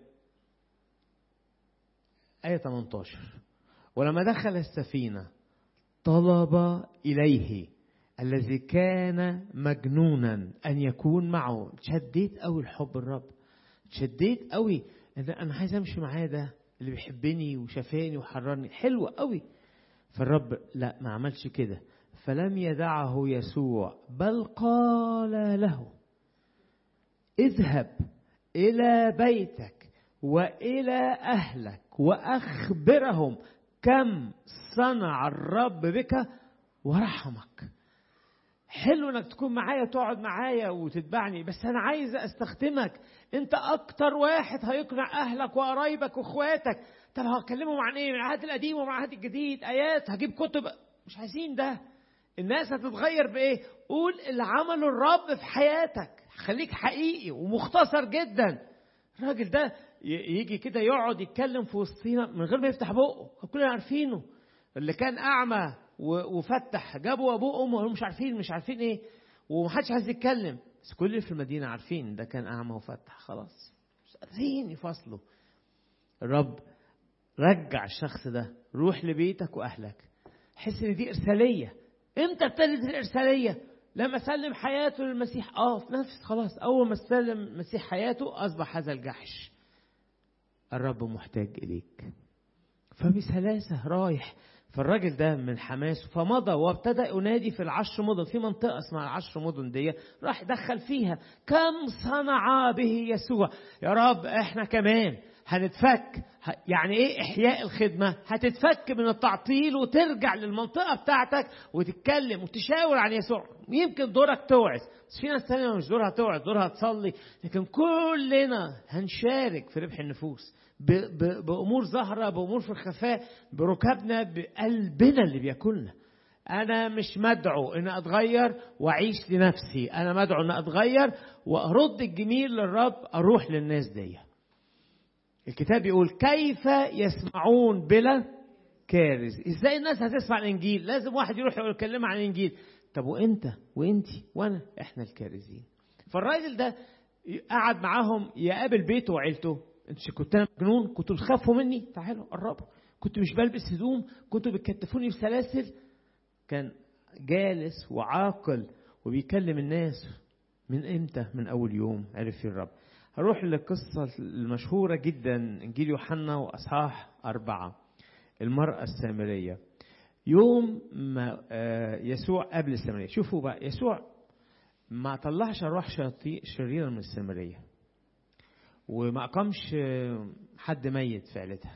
[SPEAKER 1] آية 18 ولما دخل السفينة طلب إليه الذي كان مجنونا ان يكون معه شديت قوي الحب الرب شديت قوي ان انا عايز امشي معاه ده اللي بيحبني وشافاني وحررني حلو قوي فالرب لا ما عملش كده فلم يدعه يسوع بل قال له اذهب الى بيتك والى اهلك واخبرهم كم صنع الرب بك ورحمك حلو انك تكون معايا وتقعد معايا وتتبعني بس انا عايز استخدمك انت اكتر واحد هيقنع اهلك وقرايبك واخواتك طب هكلمهم عن ايه من العهد القديم ومن العهد الجديد ايات هجيب كتب مش عايزين ده الناس هتتغير بايه قول اللي عمله الرب في حياتك خليك حقيقي ومختصر جدا الراجل ده يجي كده يقعد يتكلم في وسطينا من غير ما يفتح بقه كلنا عارفينه اللي كان اعمى وفتح جابوا ابوه وامه مش عارفين مش عارفين ايه ومحدش عايز يتكلم بس كل اللي في المدينه عارفين ده كان اعمى وفتح خلاص مش قادرين يفصلوا الرب رجع الشخص ده روح لبيتك واهلك حس ان دي ارساليه امتى ابتدت الارساليه لما سلم حياته للمسيح اه في نفس خلاص اول ما سلم المسيح حياته اصبح هذا الجحش الرب محتاج اليك فبسلاسه رايح فالراجل ده من حماسه فمضى وابتدى ينادي في العشر مدن في منطقه اسمها العشر مدن دي راح دخل فيها كم صنع به يسوع يا رب احنا كمان هنتفك يعني ايه احياء الخدمه هتتفك من التعطيل وترجع للمنطقه بتاعتك وتتكلم وتشاور عن يسوع يمكن دورك توعظ بس في ناس تانية مش دورها توعظ دورها تصلي لكن كلنا هنشارك في ربح النفوس بامور ظاهره بامور في الخفاء بركابنا بقلبنا اللي بياكلنا انا مش مدعو ان اتغير واعيش لنفسي انا مدعو ان اتغير وارد الجميل للرب اروح للناس دي الكتاب يقول كيف يسمعون بلا كارز ازاي الناس هتسمع الانجيل لازم واحد يروح يكلمها عن الانجيل طب وانت وانت وانا احنا الكارزين فالراجل ده قعد معاهم يقابل بيته وعيلته انت كنت انا مجنون كنتوا بتخافوا مني تعالوا قربوا كنت مش بلبس هدوم كنتوا بتكتفوني بسلاسل كان جالس وعاقل وبيكلم الناس من امتى من اول يوم عرف فيه الرب هروح للقصة المشهورة جدا إنجيل يوحنا وأصحاح أربعة المرأة السامرية يوم ما يسوع قبل السامرية شوفوا بقى يسوع ما طلعش أرواح شريرة من السامرية وما أقامش حد ميت في عيلتها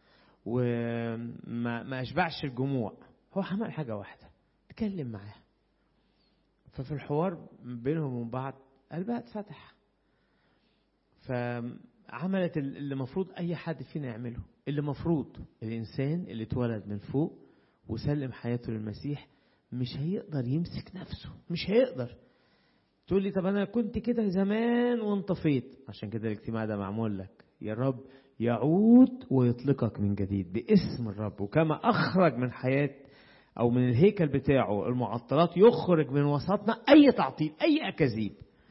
[SPEAKER 1] وما ما أشبعش الجموع هو عمل حاجة واحدة اتكلم معاها ففي الحوار بينهم وبين بعض قلبها اتفتح فعملت اللي المفروض اي حد فينا يعمله اللي المفروض الانسان اللي اتولد من فوق وسلم حياته للمسيح مش هيقدر يمسك نفسه مش هيقدر تقول لي طب انا كنت كده زمان وانطفيت عشان كده الاجتماع ده معمول لك يا رب يعود ويطلقك من جديد باسم الرب وكما اخرج من حياه او من الهيكل بتاعه المعطلات يخرج من وسطنا اي تعطيل اي اكاذيب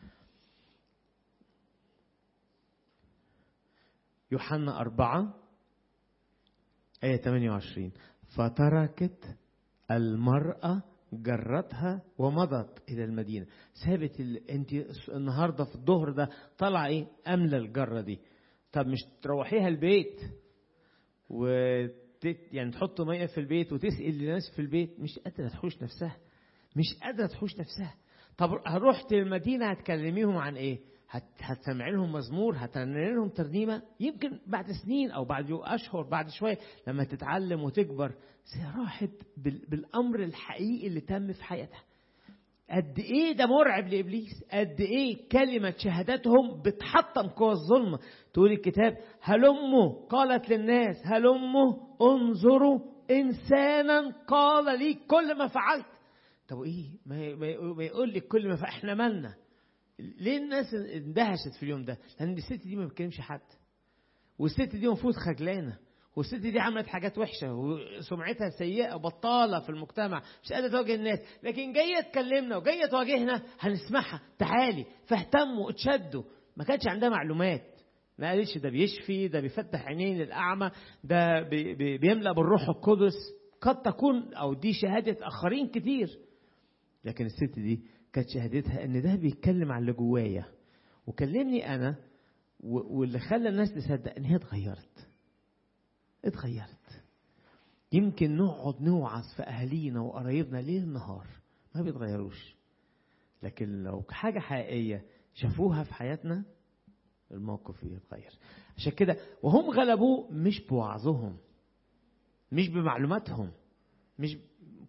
[SPEAKER 1] يوحنا أربعة آية 28 فتركت المرأة جرتها ومضت إلى المدينة سابت ال... أنت النهاردة في الظهر ده طلع إيه أملى الجرة دي طب مش تروحيها البيت وت... يعني تحط مية في البيت وتسقي الناس في البيت مش قادرة تحوش نفسها مش قادرة تحوش نفسها طب رحت المدينة هتكلميهم عن إيه هتسمع لهم مزمور هترنم لهم ترنيمة يمكن بعد سنين أو بعد أشهر بعد شوية لما تتعلم وتكبر راحت بالأمر الحقيقي اللي تم في حياتها قد إيه ده مرعب لإبليس قد إيه كلمة شهادتهم بتحطم قوى الظلمة تقول الكتاب هلموا قالت للناس هلموا انظروا إنسانا قال لي كل ما فعلت طب إيه ما يقول لك كل ما فعلت إحنا مالنا ليه الناس اندهشت في اليوم ده؟ لأن الست دي ما بتكلمش حد. والست دي المفروض خجلانة. والست دي عملت حاجات وحشة وسمعتها سيئة بطالة في المجتمع مش قادرة تواجه الناس لكن جاية تكلمنا وجاية تواجهنا هنسمعها تعالي فاهتموا اتشدوا ما كانش عندها معلومات ما قالتش ده بيشفي ده بيفتح عينين الأعمى ده بي بي بيملأ بالروح القدس قد تكون أو دي شهادة آخرين كتير لكن الست دي كانت شهادتها ان ده بيتكلم عن اللي جوايا وكلمني انا واللي خلى الناس تصدق ان هي اتغيرت اتغيرت يمكن نقعد نوعظ في اهالينا وقرايبنا ليل نهار ما بيتغيروش لكن لو حاجه حقيقيه شافوها في حياتنا الموقف يتغير عشان كده وهم غلبوه مش بوعظهم مش بمعلوماتهم مش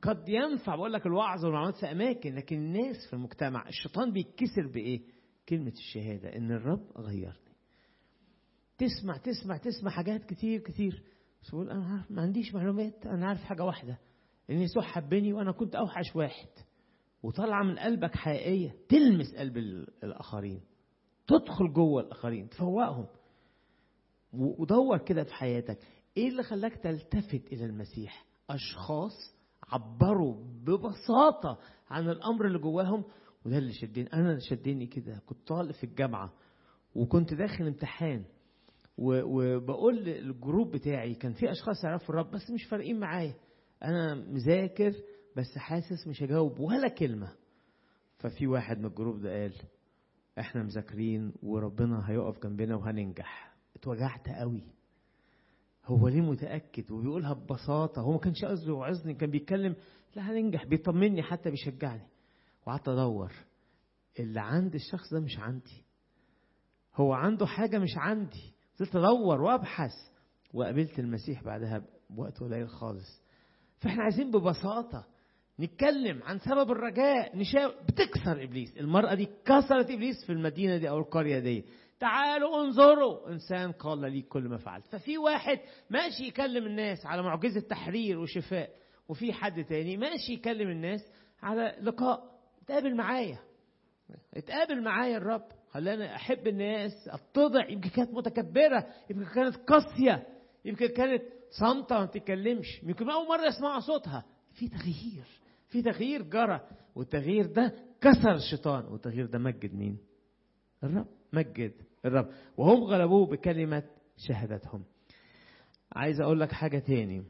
[SPEAKER 1] قد ينفع بقول لك الوعظ والمعلومات في اماكن لكن الناس في المجتمع الشيطان بيتكسر بايه كلمه الشهاده ان الرب غيرني تسمع تسمع تسمع حاجات كتير كتير بس تقول انا عارف ما عنديش معلومات انا عارف حاجه واحده ان يسوع حبني وانا كنت اوحش واحد وطالعه من قلبك حقيقيه تلمس قلب الاخرين تدخل جوه الاخرين تفوقهم ودور كده في حياتك ايه اللي خلاك تلتفت الى المسيح اشخاص عبروا ببساطه عن الامر اللي جواهم وده اللي شدني انا اللي شدني كده كنت طالب في الجامعه وكنت داخل امتحان وبقول للجروب بتاعي كان في اشخاص يعرفوا الرب بس مش فارقين معايا انا مذاكر بس حاسس مش هجاوب ولا كلمه ففي واحد من الجروب ده قال احنا مذاكرين وربنا هيقف جنبنا وهننجح اتوجعت قوي هو ليه متاكد وبيقولها ببساطه هو ما كانش قصده يوعظني كان بيتكلم لا هننجح بيطمني حتى بيشجعني وقعدت ادور اللي عند الشخص ده مش عندي هو عنده حاجه مش عندي فضلت ادور وابحث وقابلت المسيح بعدها بوقت قليل خالص فاحنا عايزين ببساطه نتكلم عن سبب الرجاء نشاور بتكسر ابليس المراه دي كسرت ابليس في المدينه دي او القريه دي تعالوا انظروا انسان قال لي كل ما فعلت ففي واحد ماشي يكلم الناس على معجزه تحرير وشفاء وفي حد تاني ماشي يكلم الناس على لقاء اتقابل معايا اتقابل معايا الرب خلاني احب الناس اتضع يمكن كانت متكبره يمكن كانت قاسيه يمكن كانت صامته ما بتتكلمش يمكن اول مره يسمعوا صوتها في تغيير في تغيير جرى والتغيير ده كسر الشيطان والتغيير ده مجد مين الرب مجد الرب وهم غلبوه بكلمة شهادتهم عايز أقول لك حاجة تاني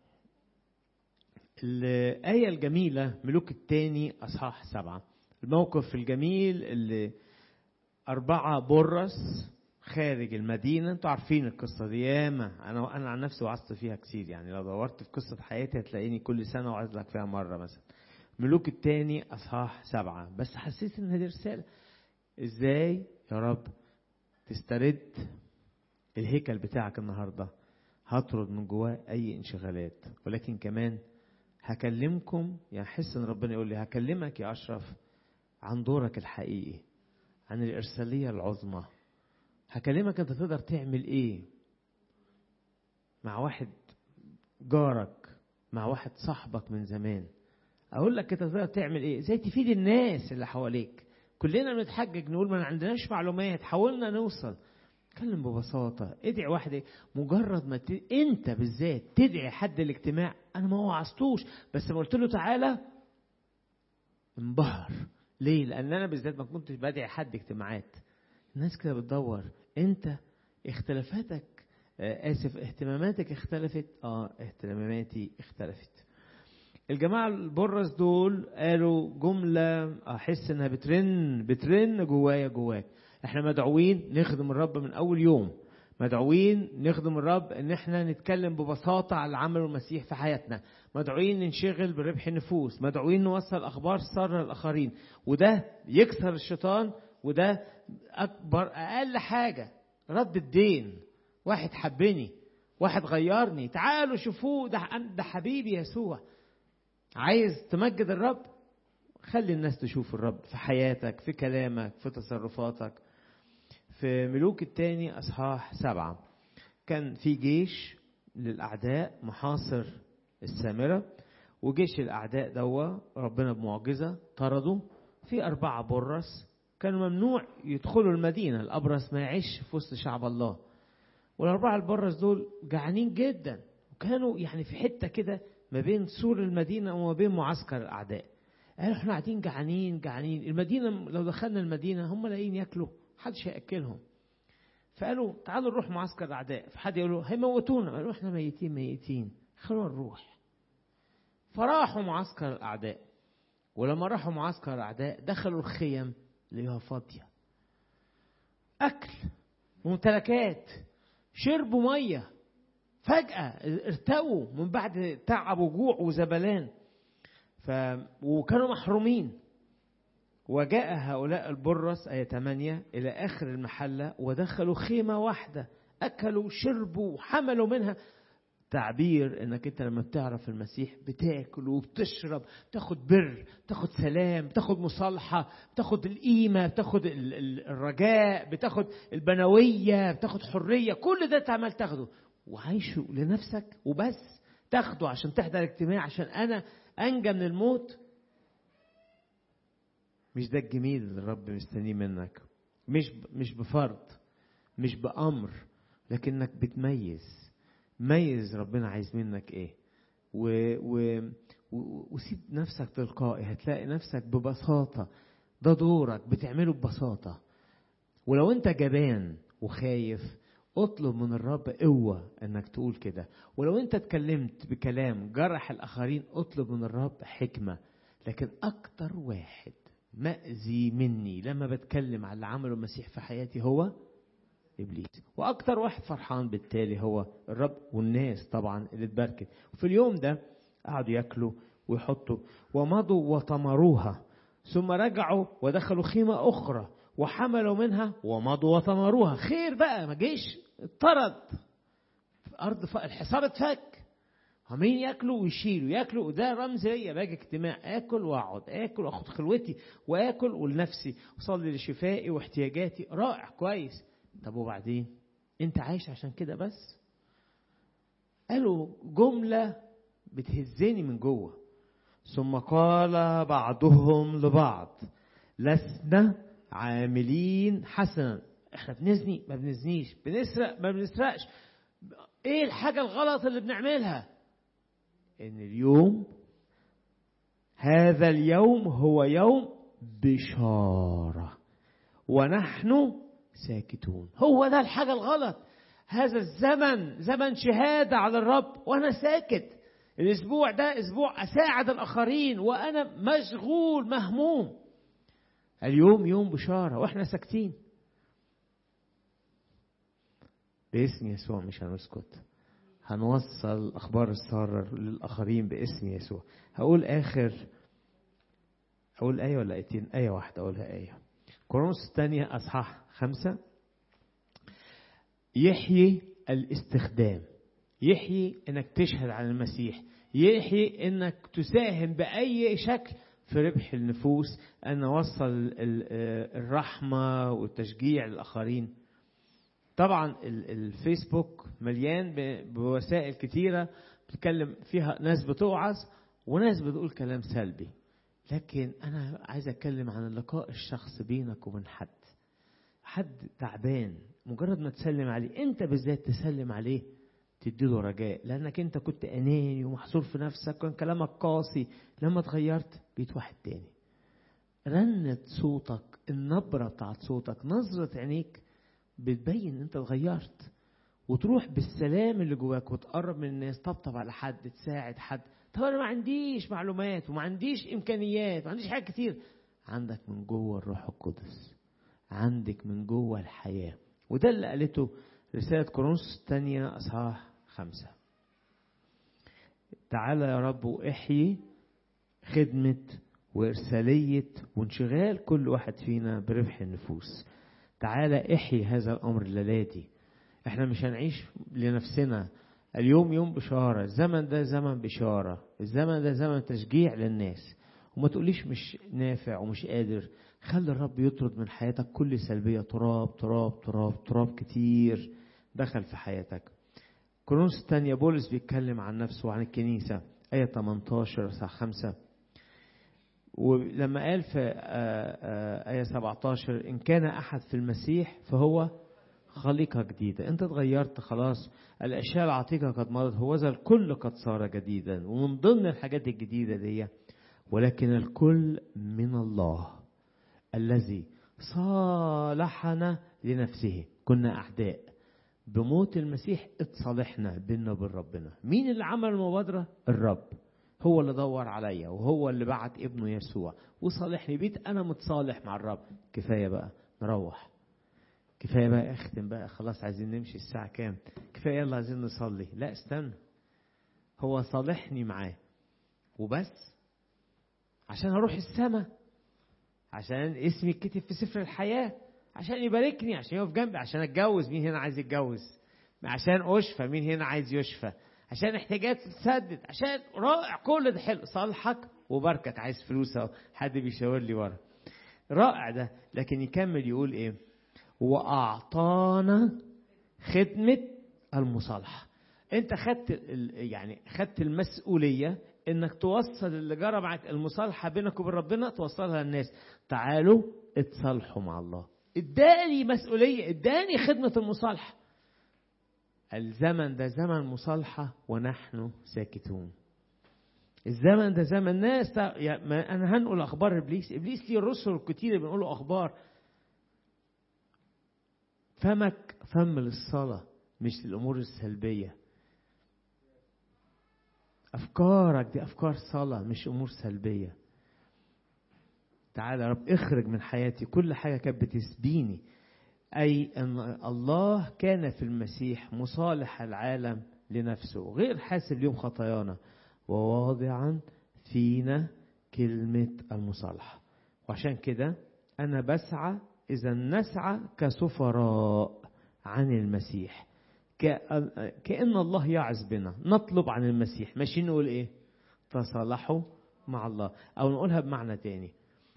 [SPEAKER 1] الآية الجميلة ملوك التاني أصحاح سبعة الموقف الجميل اللي أربعة برص خارج المدينة انتوا عارفين القصة دي ياما أنا أنا عن نفسي وعظت فيها كتير يعني لو دورت في قصة حياتي هتلاقيني كل سنة وعظ لك فيها مرة مثلا ملوك التاني أصحاح سبعة بس حسيت إن دي رسالة إزاي يا رب تسترد الهيكل بتاعك النهارده هطرد من جواه اي انشغالات ولكن كمان هكلمكم يعني احس ان ربنا يقول لي هكلمك يا اشرف عن دورك الحقيقي عن الارساليه العظمى هكلمك انت تقدر تعمل ايه مع واحد جارك مع واحد صاحبك من زمان اقول لك انت تقدر تعمل ايه ازاي تفيد الناس اللي حواليك كلنا بنتحجج نقول ما عندناش معلومات حاولنا نوصل اتكلم ببساطة ادعي واحد مجرد ما ت... انت بالذات تدعي حد الاجتماع انا ما وعظتوش بس ما قلت له تعالى انبهر ليه لان انا بالذات ما كنتش بدعي حد اجتماعات الناس كده بتدور انت اختلافاتك آه اسف اهتماماتك اختلفت اه اهتماماتي اختلفت الجماعة البرص دول قالوا جملة أحس إنها بترن بترن جوايا جواك إحنا مدعوين نخدم الرب من أول يوم مدعوين نخدم الرب إن إحنا نتكلم ببساطة على العمل المسيح في حياتنا مدعوين ننشغل بربح النفوس مدعوين نوصل أخبار سارة للآخرين وده يكسر الشيطان وده أكبر أقل حاجة رد الدين واحد حبني واحد غيرني تعالوا شوفوه ده ده حبيبي يسوع عايز تمجد الرب خلي الناس تشوف الرب في حياتك في كلامك في تصرفاتك في ملوك التاني أصحاح سبعة كان في جيش للأعداء محاصر السامرة وجيش الأعداء دوا ربنا بمعجزة طردوا في أربعة برص كانوا ممنوع يدخلوا المدينة الأبرص ما يعيش في وسط شعب الله والأربعة البرص دول جعانين جدا وكانوا يعني في حتة كده ما بين سور المدينة وما بين معسكر الأعداء قالوا احنا قاعدين جعانين جعانين المدينة لو دخلنا المدينة هم لاقيين ياكلوا محدش هياكلهم فقالوا تعالوا نروح معسكر الأعداء فحد يقول له هيموتونا قالوا احنا ميتين ميتين خلونا نروح فراحوا معسكر الأعداء ولما راحوا معسكر الأعداء دخلوا الخيم لقيوها فاضية أكل وممتلكات شربوا ميه فجأة ارتووا من بعد تعب وجوع وزبلان ف... وكانوا محرومين وجاء هؤلاء البرص آية 8 إلى آخر المحلة ودخلوا خيمة واحدة أكلوا شربوا وحملوا منها تعبير انك انت لما بتعرف المسيح بتاكل وبتشرب بتاخد بر بتاخد سلام بتاخد مصالحه بتاخد القيمه بتاخد الرجاء بتاخد البنويه بتاخد حريه كل ده انت عمال تاخده وعايشه لنفسك وبس تاخده عشان تحضر اجتماع عشان انا انجى من الموت مش ده الجميل اللي الرب مستنيه منك مش مش بفرض مش بامر لكنك بتميز ميز ربنا عايز منك ايه و, و وسيب نفسك تلقائي هتلاقي نفسك ببساطة ده دورك بتعمله ببساطة ولو انت جبان وخايف اطلب من الرب قوة انك تقول كده ولو انت اتكلمت بكلام جرح الاخرين اطلب من الرب حكمة لكن اكتر واحد مأذي مني لما بتكلم على اللي عمله المسيح في حياتي هو ابليس واكتر واحد فرحان بالتالي هو الرب والناس طبعا اللي اتبركت وفي اليوم ده قعدوا ياكلوا ويحطوا ومضوا وطمروها ثم رجعوا ودخلوا خيمة أخرى وحملوا منها ومضوا وطمروها خير بقى ما جيش اطرد أرض ف... الحصار اتفك عمالين ياكلوا ويشيلوا ياكلوا وده رمز ليا باجي اجتماع اكل واقعد اكل واخد خلوتي واكل ولنفسي وصلي لشفائي واحتياجاتي رائع كويس طب وبعدين انت عايش عشان كده بس قالوا جمله بتهزني من جوه ثم قال بعضهم لبعض لسنا عاملين حسنا احنا بنزني ما بنزنيش بنسرق ما بنسرقش ايه الحاجة الغلط اللي بنعملها ان اليوم هذا اليوم هو يوم بشارة ونحن ساكتون هو ده الحاجة الغلط هذا الزمن زمن شهادة على الرب وأنا ساكت الأسبوع ده أسبوع أساعد الآخرين وأنا مشغول مهموم اليوم يوم بشارة وإحنا ساكتين باسم يسوع مش هنسكت هنوصل أخبار السارة للآخرين باسم يسوع هقول آخر أقول آية ولا آيتين آية واحدة أقولها آية كورنثوس الثانية أصحاح خمسة يحيي الاستخدام يحيي انك تشهد عن المسيح يحيي انك تساهم باي شكل في ربح النفوس ان اوصل الرحمه والتشجيع للاخرين طبعا الفيسبوك مليان بوسائل كتيره بتتكلم فيها ناس بتوعظ وناس بتقول كلام سلبي لكن انا عايز اتكلم عن اللقاء الشخص بينك وبين حد حد تعبان مجرد ما تسلم عليه انت بالذات تسلم عليه تديله رجاء لانك انت كنت اناني ومحصور في نفسك وكان كلامك قاسي لما اتغيرت بقيت واحد تاني رنة صوتك النبرة بتاعت صوتك نظرة عينيك بتبين ان انت اتغيرت وتروح بالسلام اللي جواك وتقرب من الناس طبطب على حد تساعد حد طب انا ما عنديش معلومات وما عنديش امكانيات ما عنديش حاجات كتير عندك من جوه الروح القدس عندك من جوه الحياه وده اللي قالته رسالة كورنثوس الثانية أصحاح خمسة تعالى يا رب واحيي خدمة وإرسالية وانشغال كل واحد فينا بربح النفوس تعالى احيي هذا الأمر الليلاتي احنا مش هنعيش لنفسنا اليوم يوم بشارة الزمن ده زمن بشارة الزمن ده زمن تشجيع للناس وما تقوليش مش نافع ومش قادر خلي الرب يطرد من حياتك كل سلبية تراب تراب تراب تراب كتير دخل في حياتك كورنثوس الثانية بولس بيتكلم عن نفسه وعن الكنيسة آية 18 صح 5 ولما قال في آية 17 إن كان أحد في المسيح فهو خليقة جديدة أنت اتغيرت خلاص الأشياء العتيقة قد مضت هو ذا الكل قد صار جديدا ومن ضمن الحاجات الجديدة دي ولكن الكل من الله الذي صالحنا لنفسه كنا أعداء بموت المسيح اتصالحنا بينا وبين ربنا مين اللي عمل المبادرة الرب هو اللي دور عليا وهو اللي بعت ابنه يسوع وصالحني بيت انا متصالح مع الرب كفايه بقى نروح كفايه بقى اختم بقى خلاص عايزين نمشي الساعه كام كفايه يلا عايزين نصلي لا استنى هو صالحني معاه وبس عشان اروح السماء عشان اسمي يتكتب في سفر الحياه عشان يباركني عشان يقف جنبي عشان اتجوز مين هنا عايز يتجوز عشان اشفى مين هنا عايز يشفى عشان احتياجات تتسدد عشان رائع كل ده حلو صالحك وبركك عايز فلوس اهو حد بيشاور لي ورا رائع ده لكن يكمل يقول ايه واعطانا خدمه المصالحه انت خدت ال- يعني خدت المسؤوليه انك توصل اللي جرى معك المصالحه بينك وبين ربنا توصلها للناس تعالوا اتصالحوا مع الله اداني مسؤوليه اداني خدمه المصالحه الزمن ده زمن مصالحه ونحن ساكتون الزمن ده زمن ناس تع- يعني ما انا هنقول اخبار ابليس ابليس ليه رسل كتير بنقول اخبار فمك فم للصلاه مش للامور السلبيه افكارك دي افكار صلاه مش امور سلبيه تعالى يا رب اخرج من حياتي كل حاجه كانت بتسبيني اي ان الله كان في المسيح مصالح العالم لنفسه غير حاسب اليوم خطايانا وواضعا فينا كلمه المصالحه وعشان كده انا بسعى اذا نسعى كسفراء عن المسيح كأن كأن الله يعز بنا نطلب عن المسيح ماشي نقول ايه تصالحوا مع الله او نقولها بمعنى تاني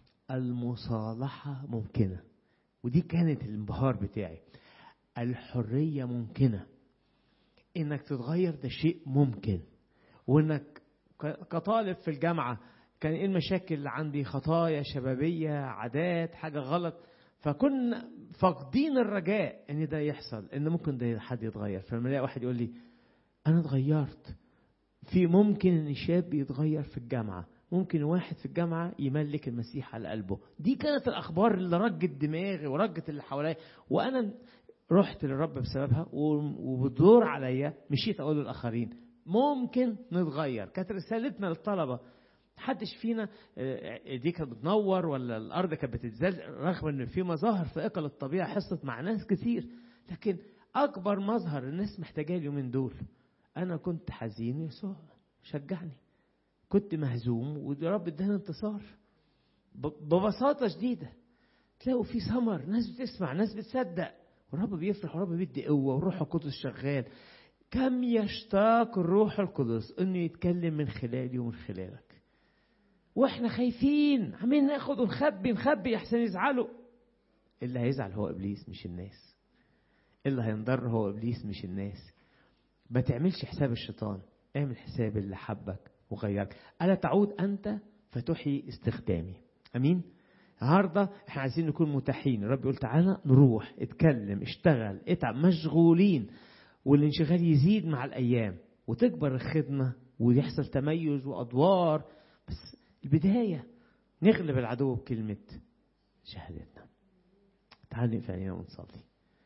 [SPEAKER 1] المصالحة ممكنة ودي كانت الانبهار بتاعي الحرية ممكنة انك تتغير ده شيء ممكن وانك ك- كطالب في الجامعة كان ايه المشاكل اللي عندي خطايا شبابية عادات حاجة غلط فكنا فاقدين الرجاء ان ده يحصل ان ممكن ده حد يتغير فلما الاقي واحد يقول لي انا اتغيرت في ممكن ان شاب يتغير في الجامعه ممكن واحد في الجامعه يملك المسيح على قلبه دي كانت الاخبار اللي رجت دماغي ورجت اللي حواليا وانا رحت للرب بسببها و- وبدور عليا مشيت اقول للاخرين ممكن نتغير كانت رسالتنا للطلبه محدش فينا آه، دي كانت بتنور ولا الارض كانت بتتزلزل رغم ان في مظاهر فائقه للطبيعه حصلت مع ناس كتير لكن اكبر مظهر الناس محتاجاه اليومين دول انا كنت حزين يسوع شجعني كنت مهزوم ورب اداني انتصار ب- ببساطه شديده تلاقوا في ثمر ناس بتسمع ناس بتصدق والرب بيفرح والرب بيدي قوه والروح القدس شغال كم يشتاق الروح القدس انه يتكلم من خلالي ومن خلالك واحنا خايفين عمالين ناخد ونخبي نخبي احسن يزعلوا اللي هيزعل هو ابليس مش الناس اللي هينضر هو ابليس مش الناس ما تعملش حساب الشيطان اعمل حساب اللي حبك وغيرك الا تعود انت فتحيي استخدامي امين النهارده احنا عايزين نكون متاحين الرب يقول تعالى نروح اتكلم اشتغل اتعب مشغولين والانشغال يزيد مع الايام وتكبر الخدمه ويحصل تميز وادوار بس البدايه نغلب العدو بكلمه شهادتنا تعالوا نقفل علينا ونصلي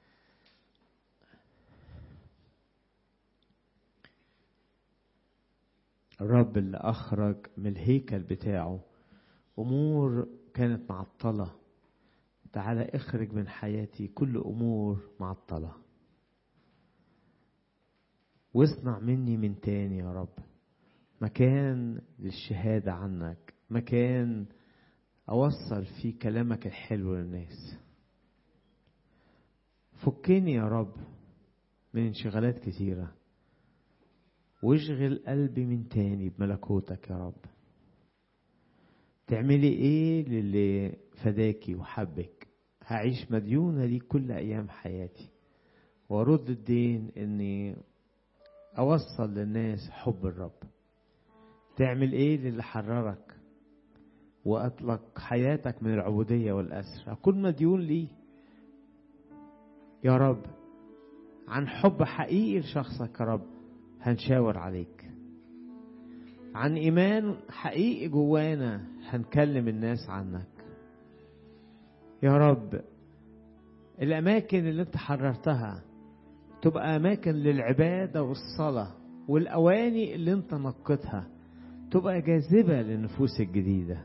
[SPEAKER 1] الرب اللي أخرج من الهيكل بتاعه أمور كانت معطلة تعالى اخرج من حياتي كل أمور معطلة واصنع مني من تاني يا رب مكان للشهادة عنك مكان أوصل فيه كلامك الحلو للناس فكني يا رب من انشغالات كثيره واشغل قلبي من تاني بملكوتك يا رب تعملي ايه للي فداكي وحبك هعيش مديونة ليك كل ايام حياتي وارد الدين اني اوصل للناس حب الرب تعمل ايه للي حررك واطلق حياتك من العبودية والاسر اكون مديون ليه يا رب عن حب حقيقي لشخصك يا رب هنشاور عليك عن ايمان حقيقي جوانا هنكلم الناس عنك يا رب الاماكن اللي انت حررتها تبقى اماكن للعباده والصلاه والاواني اللي انت نقتها تبقى جاذبه للنفوس الجديده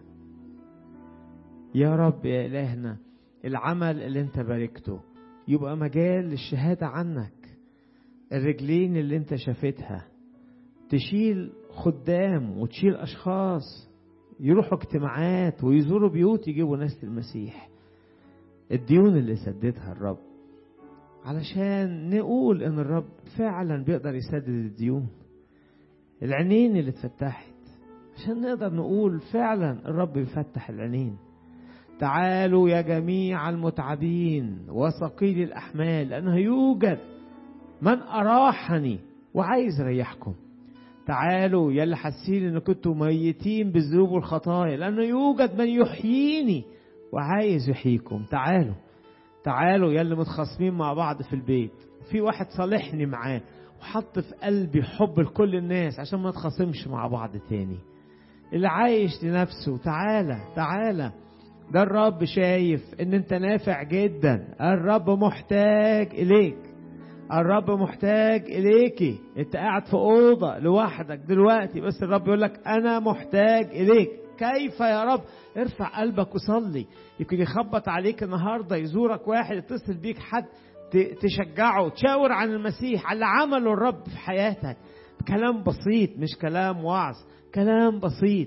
[SPEAKER 1] يا رب يا الهنا العمل اللي انت باركته يبقى مجال للشهاده عنك الرجلين اللي انت شافتها تشيل خدام وتشيل اشخاص يروحوا اجتماعات ويزوروا بيوت يجيبوا ناس للمسيح الديون اللي سددها الرب علشان نقول ان الرب فعلا بيقدر يسدد الديون العينين اللي اتفتحت عشان نقدر نقول فعلا الرب بيفتح العينين تعالوا يا جميع المتعبين وثقيل الأحمال لأنه يوجد من أراحني وعايز يريحكم تعالوا يا اللي حاسين ان كنتوا ميتين بالذنوب والخطايا لانه يوجد من يحييني وعايز يحييكم تعالوا تعالوا يا اللي متخاصمين مع بعض في البيت في واحد صالحني معاه وحط في قلبي حب لكل الناس عشان ما نتخاصمش مع بعض تاني اللي عايش لنفسه تعالى تعالى ده الرب شايف ان انت نافع جدا الرب محتاج اليك الرب محتاج اليكي انت قاعد في اوضه لوحدك دلوقتي بس الرب يقول لك انا محتاج اليك كيف يا رب ارفع قلبك وصلي يمكن يخبط عليك النهارده يزورك واحد يتصل بيك حد تشجعه تشاور عن المسيح على اللي عمله الرب في حياتك كلام بسيط مش كلام وعظ كلام بسيط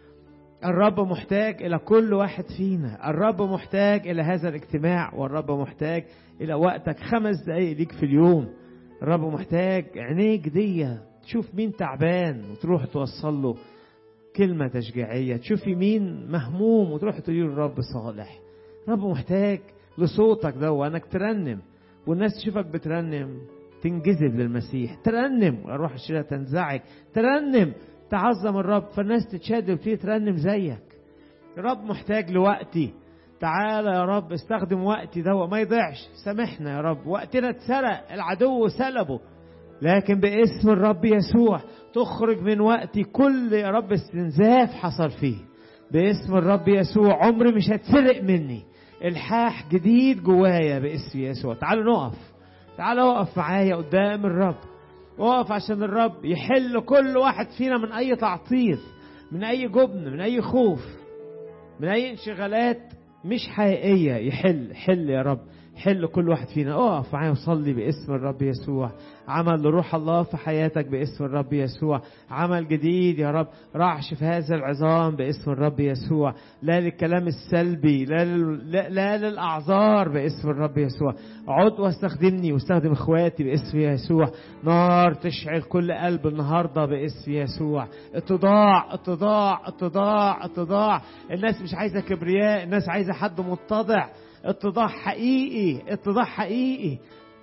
[SPEAKER 1] الرب محتاج إلى كل واحد فينا الرب محتاج إلى هذا الاجتماع والرب محتاج إلى وقتك خمس دقايق ليك في اليوم الرب محتاج عينيك دي تشوف مين تعبان وتروح توصل له كلمة تشجيعية تشوفي مين مهموم وتروح تقولي له الرب صالح الرب محتاج لصوتك ده وانك ترنم والناس تشوفك بترنم تنجذب للمسيح ترنم الروح الشريرة تنزعج ترنم تعظم الرب فالناس تتشد وتبتدي ترنم زيك الرب محتاج لوقتي تعالى يا رب استخدم وقتي ده ما يضيعش سامحنا يا رب وقتنا اتسرق العدو سلبه لكن باسم الرب يسوع تخرج من وقتي كل يا رب استنزاف حصل فيه باسم الرب يسوع عمري مش هتسرق مني الحاح جديد جوايا باسم يسوع تعالوا نقف تعالوا اقف معايا قدام الرب اقف عشان الرب يحل كل واحد فينا من اي تعطيل من اي جبن من اي خوف من اي انشغالات مش حقيقيه يحل حل يا رب حل كل واحد فينا اقف معايا وصلي باسم الرب يسوع عمل لروح الله في حياتك باسم الرب يسوع عمل جديد يا رب رعش في هذا العظام باسم الرب يسوع لا للكلام السلبي لا, لل... لا, لا للاعذار باسم الرب يسوع عد واستخدمني واستخدم اخواتي باسم يسوع نار تشعل كل قلب النهارده باسم يسوع اتضاع اتضاع اتضاع اتضاع الناس مش عايزه كبرياء الناس عايزه حد متضع اتضاع حقيقي اتضاع حقيقي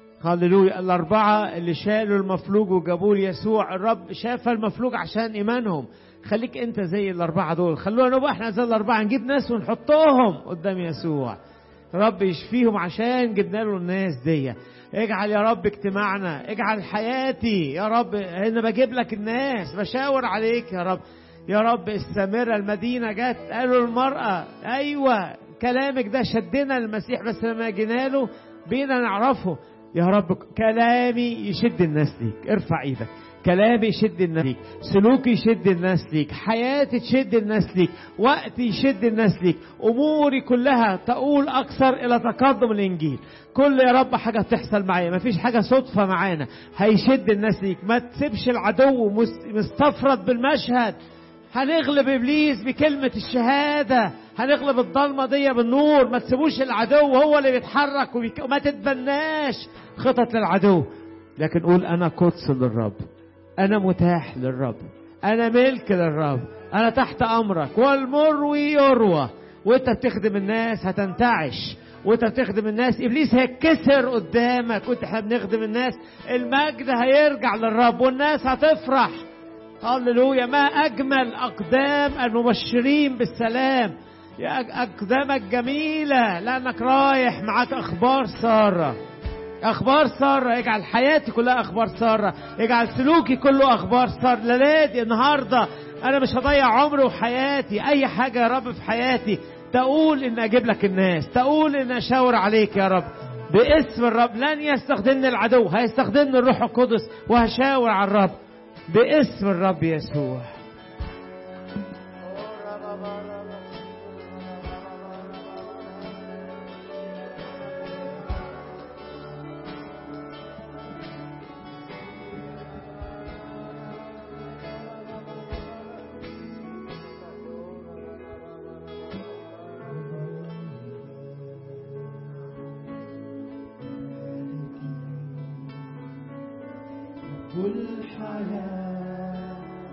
[SPEAKER 1] هللويا الأربعة اللي شالوا المفلوج وجابوه ليسوع الرب شاف المفلوج عشان إيمانهم خليك أنت زي الأربعة دول خلونا نبقى احنا زي الأربعة نجيب ناس ونحطهم قدام يسوع رب يشفيهم عشان جبنا له الناس دي اجعل يا رب اجتماعنا اجعل حياتي يا رب انا بجيب لك الناس بشاور عليك يا رب يا رب السامرة المدينة جت قالوا المرأة أيوة كلامك ده شدنا المسيح بس لما جينا له بينا نعرفه يا رب كلامي يشد الناس ليك ارفع ايدك كلامي يشد الناس ليك سلوكي يشد الناس ليك حياتي تشد الناس ليك وقتي يشد الناس ليك اموري كلها تقول اكثر الى تقدم الانجيل كل يا رب حاجه بتحصل معايا مفيش حاجه صدفه معانا هيشد الناس ليك ما تسيبش العدو مستفرد بالمشهد هنغلب ابليس بكلمه الشهاده هنغلب الضلمه دي بالنور ما تسيبوش العدو هو اللي بيتحرك وبيك... وما تتبناش خطط للعدو لكن قول انا قدس للرب انا متاح للرب انا ملك للرب انا تحت امرك والمروي يروى وانت بتخدم الناس هتنتعش وانت بتخدم الناس ابليس هيتكسر قدامك وانت احنا بنخدم الناس المجد هيرجع للرب والناس هتفرح هللويا ما اجمل اقدام المبشرين بالسلام يا أقدامك جميلة لأنك رايح معاك أخبار سارة أخبار سارة اجعل حياتي كلها أخبار سارة اجعل سلوكي كله أخبار سارة لنادي النهاردة أنا مش هضيع عمري وحياتي أي حاجة يا رب في حياتي تقول إن أجيب لك الناس تقول إن أشاور عليك يا رب باسم الرب لن يستخدمني العدو هيستخدمني الروح القدس وهشاور على الرب باسم الرب يسوع
[SPEAKER 2] كل حياة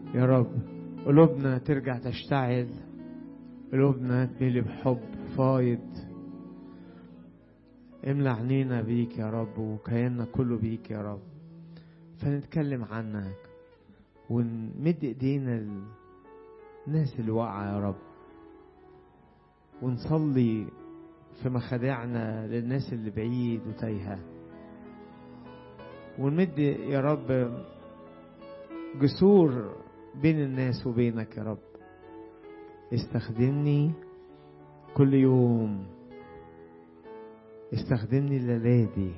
[SPEAKER 1] يا رب قلوبنا ترجع تشتعل قلوبنا تملي بحب فايض املى عينينا بيك يا رب وكياننا كله بيك يا رب فنتكلم عنك ونمد ايدينا للناس اللي واقعة يا رب ونصلي في مخادعنا للناس اللي بعيد وتايهة ونمد يا رب جسور بين الناس وبينك يا رب استخدمني كل يوم استخدمني الليلة دي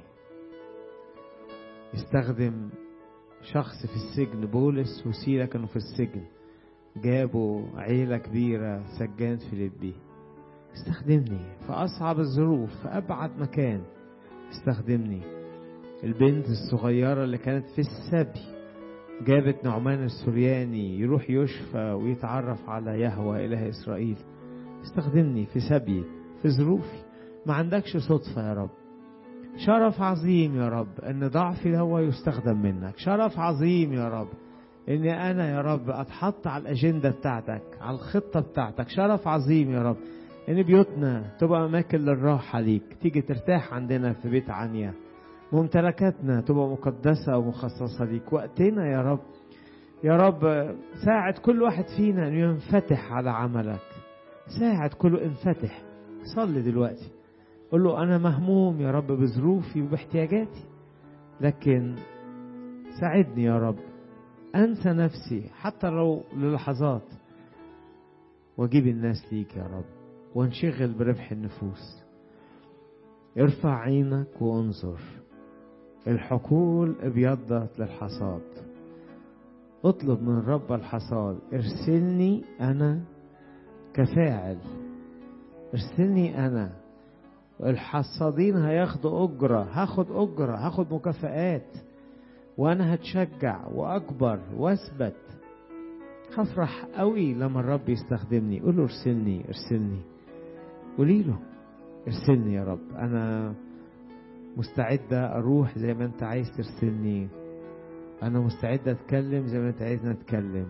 [SPEAKER 1] استخدم شخص في السجن بولس وسيلة كانوا في السجن جابوا عيلة كبيرة سجان فيليبي استخدمني في أصعب الظروف في أبعد مكان استخدمني البنت الصغيرة اللي كانت في السبي جابت نعمان السورياني يروح يشفى ويتعرف على يهوى إله إسرائيل استخدمني في سبي في ظروفي ما عندكش صدفة يا رب شرف عظيم يا رب ان ضعفي هو يستخدم منك شرف عظيم يا رب اني انا يا رب اتحط على الاجندة بتاعتك على الخطة بتاعتك شرف عظيم يا رب ان بيوتنا تبقى اماكن للراحة ليك تيجي ترتاح عندنا في بيت عنيا ممتلكاتنا تبقى مقدسة ومخصصة ليك وقتنا يا رب يا رب ساعد كل واحد فينا انه ينفتح على عملك ساعد كله انفتح صلي دلوقتي قل له أنا مهموم يا رب بظروفي وباحتياجاتي لكن ساعدني يا رب أنسى نفسي حتى لو للحظات وأجيب الناس ليك يا رب وانشغل بربح النفوس ارفع عينك وانظر الحقول ابيضت للحصاد اطلب من رب الحصاد ارسلني انا كفاعل ارسلني انا الحصادين هياخدوا أجرة هاخد أجرة هاخد مكافآت وأنا هتشجع وأكبر وأثبت هفرح قوي لما الرب يستخدمني قول له ارسلني ارسلني قولي له ارسلني يا رب أنا مستعدة أروح زي ما أنت عايز ترسلني أنا مستعدة أتكلم زي ما أنت عايزني أتكلم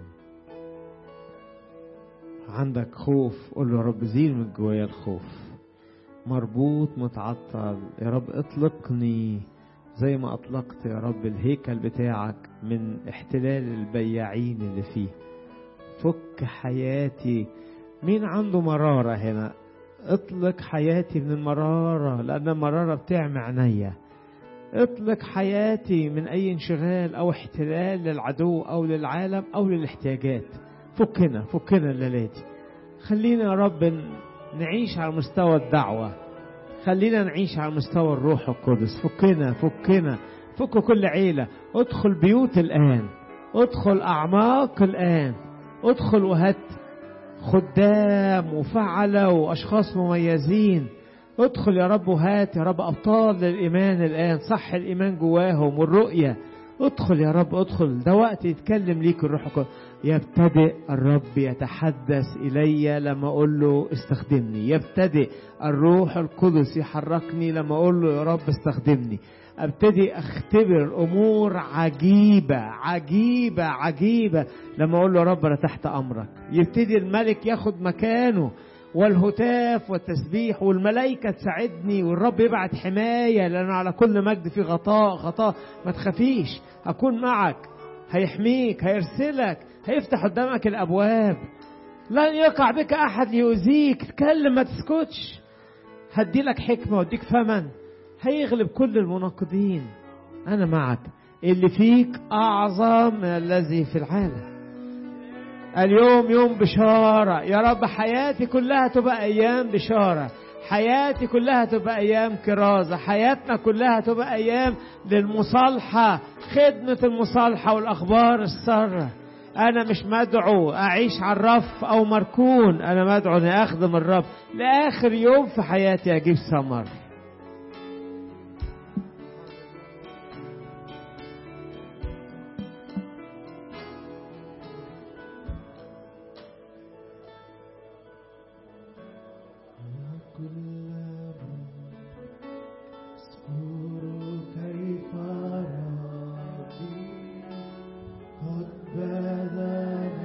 [SPEAKER 1] عندك خوف قول له يا رب زيل من جوايا الخوف مربوط متعطل يا رب اطلقني زي ما اطلقت يا رب الهيكل بتاعك من احتلال البياعين اللي فيه فك حياتي مين عنده مرارة هنا اطلق حياتي من المرارة لأن المرارة بتعمى عينيا اطلق حياتي من أي انشغال أو احتلال للعدو أو للعالم أو للاحتياجات فكنا فكنا الليلة دي خلينا يا رب نعيش على مستوى الدعوة خلينا نعيش على مستوى الروح القدس فكنا فكنا فك كل عيلة ادخل بيوت الآن ادخل أعماق الآن ادخل وهات خدام وفعلة وأشخاص مميزين ادخل يا رب وهات يا رب أبطال للإيمان الآن صح الإيمان جواهم والرؤية ادخل يا رب ادخل ده وقت يتكلم ليك الروح القدس يبتدئ الرب يتحدث إلي لما أقول له استخدمني يبتدئ الروح القدس يحركني لما أقول له يا رب استخدمني ابتدي اختبر امور عجيبه عجيبه عجيبه لما اقول له يا رب انا تحت امرك يبتدي الملك ياخد مكانه والهتاف والتسبيح والملائكة تساعدني والرب يبعت حماية لأن على كل مجد في غطاء غطاء ما تخافيش هكون معك هيحميك هيرسلك هيفتح قدامك الأبواب لن يقع بك أحد ليؤذيك تكلم ما تسكتش هدي لك حكمة واديك فمن هيغلب كل المناقضين أنا معك اللي فيك أعظم من الذي في العالم اليوم يوم بشارة يا رب حياتي كلها تبقى أيام بشارة حياتي كلها تبقى أيام كرازة حياتنا كلها تبقى أيام للمصالحة خدمة المصالحة والأخبار السارة أنا مش مدعو أعيش على الرف أو مركون أنا مدعو أني أخدم الرب لآخر يوم في حياتي أجيب ثمر
[SPEAKER 2] قد بدا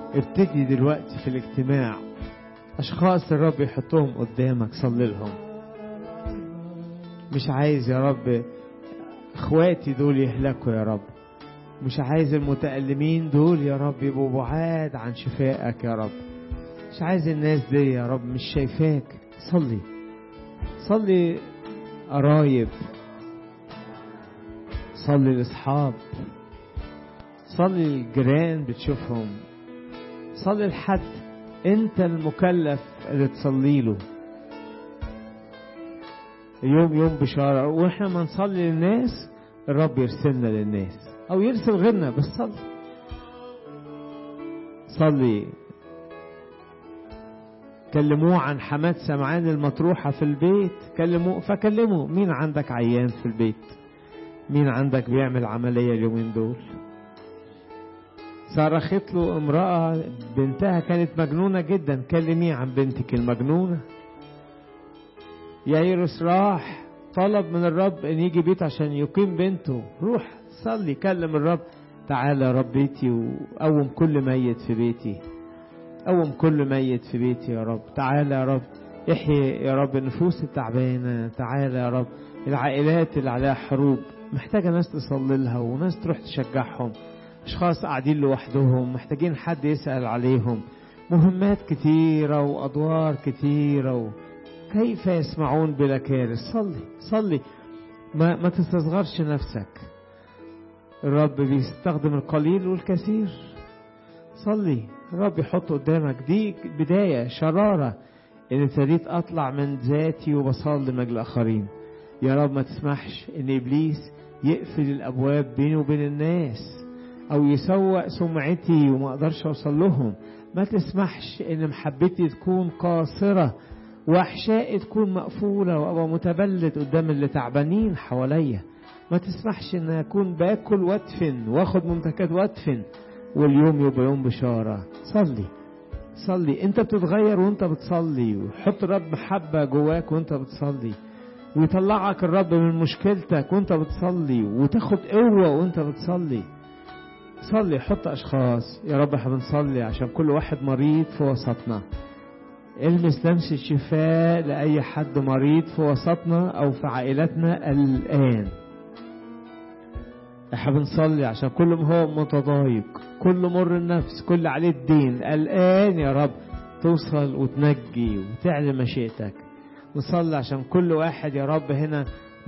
[SPEAKER 1] ابتدي دلوقتي في الاجتماع اشخاص الرب يحطهم قدامك صلي لهم مش عايز يا رب اخواتي دول يهلكوا يا رب مش عايز المتألمين دول يا رب يبقوا بعاد عن شفائك يا رب مش عايز الناس دي يا رب مش شايفاك صلي صلي قرايب صلي لاصحاب صلي للجيران بتشوفهم صلي لحد انت المكلف اللي تصلي له يوم يوم بشارة واحنا ما نصلي للناس الرب يرسلنا للناس او يرسل غيرنا بس صلي صلي كلموه عن حماد سمعان المطروحة في البيت كلموه فكلموا مين عندك عيان في البيت مين عندك بيعمل عملية اليومين دول صرخت له امرأة بنتها كانت مجنونة جدا كلميه عن بنتك المجنونة يايروس راح طلب من الرب ان يجي بيته عشان يقيم بنته روح صلي كلم الرب تعالى يا رب بيتي وقوم كل ميت في بيتي قوم كل ميت في بيتي يا رب تعالى يا رب احيي يا رب النفوس التعبانة تعالى يا رب العائلات اللي عليها حروب محتاجة ناس تصلي لها وناس تروح تشجعهم أشخاص قاعدين لوحدهم محتاجين حد يسأل عليهم مهمات كتيرة وأدوار كتيرة و... كيف يسمعون بلا كارث صلي صلي ما, ما تستصغرش نفسك الرب بيستخدم القليل والكثير صلي الرب يحط قدامك دي بداية شرارة ان ابتديت اطلع من ذاتي وبصلي من الاخرين يا رب ما تسمحش ان ابليس يقفل الابواب بيني وبين الناس او يسوق سمعتي وما اقدرش اوصل لهم ما تسمحش ان محبتي تكون قاصره واحشائي تكون مقفوله وابقى متبلد قدام اللي تعبانين حواليا ما تسمحش ان اكون باكل وادفن واخد ممتلكات وادفن واليوم يبقى يوم بشاره صلي صلي انت بتتغير وانت بتصلي وحط الرب محبه جواك وانت بتصلي ويطلعك الرب من مشكلتك وانت بتصلي وتاخد قوه وانت بتصلي صلي حط اشخاص يا رب احنا بنصلي عشان كل واحد مريض في وسطنا المس لمسة شفاء لأي حد مريض في وسطنا أو في عائلتنا الآن احنا بنصلي عشان كل ما هو متضايق كل مر النفس كل عليه الدين الآن يا رب توصل وتنجي وتعلي مشيئتك نصلي عشان كل واحد يا رب هنا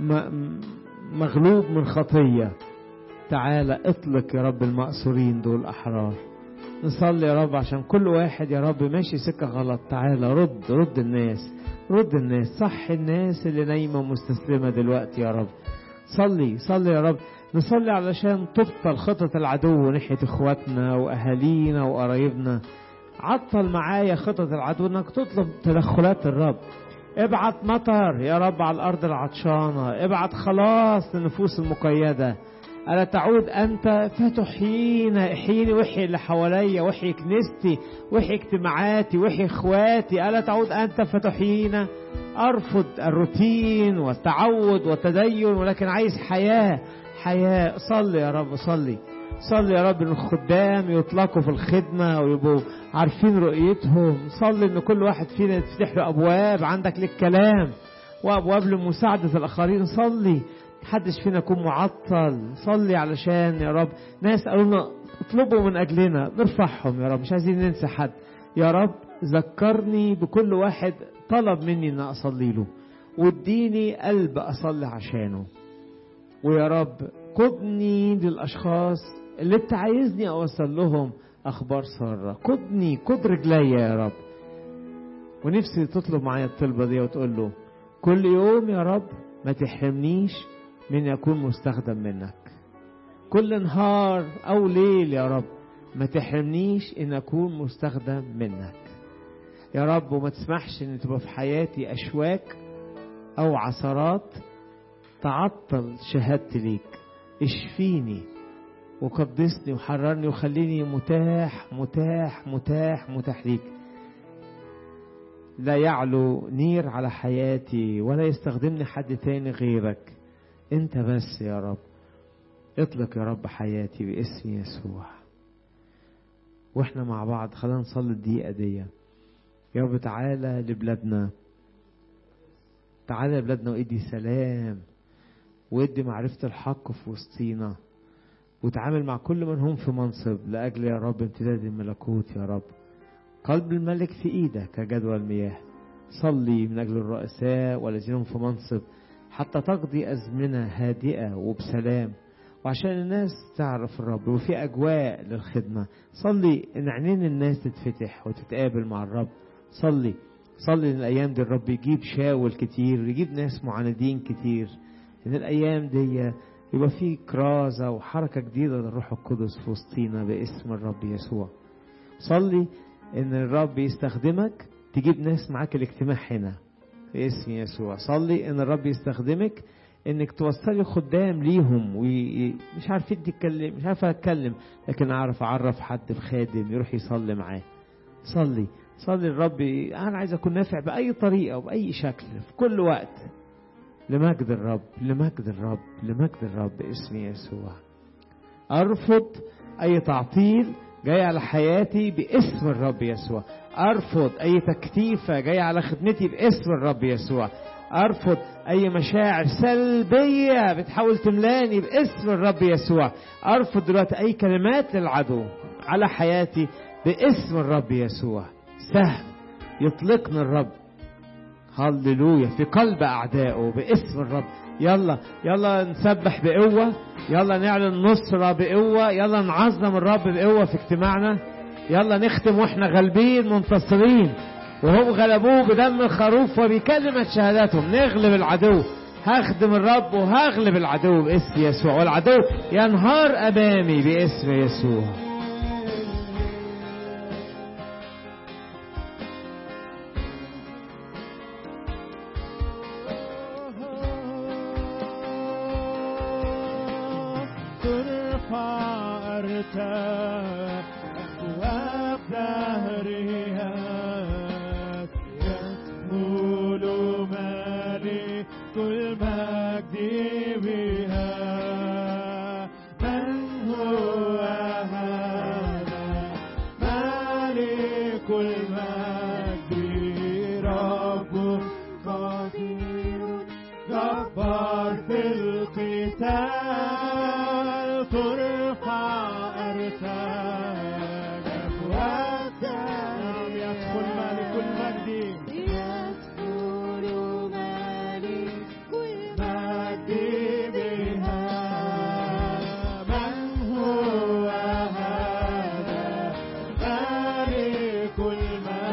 [SPEAKER 1] مغلوب من خطيه تعالى اطلق يا رب المأسورين دول أحرار نصلي يا رب عشان كل واحد يا رب ماشي سكة غلط تعالى رد رد الناس رد الناس صح الناس اللي نايمة مستسلمة دلوقتي يا رب صلي صلي يا رب نصلي علشان تبطل خطط العدو ناحية اخواتنا واهالينا وقرايبنا عطل معايا خطط العدو انك تطلب تدخلات الرب ابعت مطر يا رب على الارض العطشانة ابعت خلاص للنفوس المقيدة ألا تعود أنت فتحيينا احييني وحي اللي حواليا وحي كنيستي وحي اجتماعاتي وحي اخواتي ألا تعود أنت فتحيينا أرفض الروتين والتعود والتدين ولكن عايز حياة حياة صلي يا رب صلي صلي يا رب ان الخدام يطلقوا في الخدمة ويبقوا عارفين رؤيتهم صلي ان كل واحد فينا يتفتح له ابواب عندك للكلام وابواب لمساعدة الاخرين صلي محدش فينا يكون معطل صلي علشان يا رب ناس قالوا لنا اطلبوا من اجلنا نرفعهم يا رب مش عايزين ننسى حد يا رب ذكرني بكل واحد طلب مني ان اصلي له واديني قلب اصلي عشانه ويا رب قدني للاشخاص اللي انت عايزني اوصل لهم اخبار ساره قدني قد رجليا يا رب ونفسي تطلب معايا الطلبه دي وتقول له كل يوم يا رب ما تحرمنيش من يكون مستخدم منك كل نهار او ليل يا رب ما تحرمنيش ان اكون مستخدم منك يا رب وما تسمحش ان تبقى في حياتي اشواك او عثرات تعطل شهادتي ليك اشفيني وقدسني وحررني وخليني متاح متاح متاح متاح ليك لا يعلو نير على حياتي ولا يستخدمني حد تاني غيرك انت بس يا رب اطلق يا رب حياتي باسم يسوع واحنا مع بعض خلينا نصلي الدقيقة دي يا رب تعالى لبلادنا تعالى لبلادنا وادي سلام وادي معرفة الحق في وسطينا وتعامل مع كل من هم في منصب لأجل يا رب امتداد الملكوت يا رب قلب الملك في ايدك كجدول المياه صلي من أجل الرؤساء والذين هم في منصب حتى تقضي أزمنة هادئة وبسلام وعشان الناس تعرف الرب وفي أجواء للخدمة صلي إن عينين الناس تتفتح وتتقابل مع الرب صلي صلي إن الأيام دي الرب يجيب شاول كتير ويجيب ناس معاندين كتير إن الأيام دي يبقى في كرازة وحركة جديدة للروح القدس في وسطينا باسم الرب يسوع صلي إن الرب يستخدمك تجيب ناس معاك الاجتماع هنا باسم يسوع صلي ان الرب يستخدمك انك توصلي خدام ليهم ومش عارفين تتكلم مش عارفه اتكلم لكن اعرف اعرف حد بخادم يروح يصلي معاه صلي صلي الرب انا عايز اكون نافع باي طريقه وباي شكل في كل وقت لمجد الرب لمجد الرب لمجد الرب باسم يسوع ارفض اي تعطيل جاي على حياتي باسم الرب يسوع ارفض اي تكتيفه جايه على خدمتي باسم الرب يسوع ارفض اي مشاعر سلبيه بتحاول تملاني باسم الرب يسوع ارفض دلوقتي اي كلمات للعدو على حياتي باسم الرب يسوع سهم يطلقنا الرب هللويا في قلب اعدائه باسم الرب يلا يلا نسبح بقوه يلا نعلن نصره بقوه يلا نعظم الرب بقوه في اجتماعنا يلا نختم واحنا غالبين منتصرين وهم غلبوه بدم الخروف وبكلمة شهاداتهم نغلب العدو هخدم الرب وهغلب العدو باسم يسوع والعدو ينهار أمامي باسم يسوع
[SPEAKER 2] القتال ترفع أرتال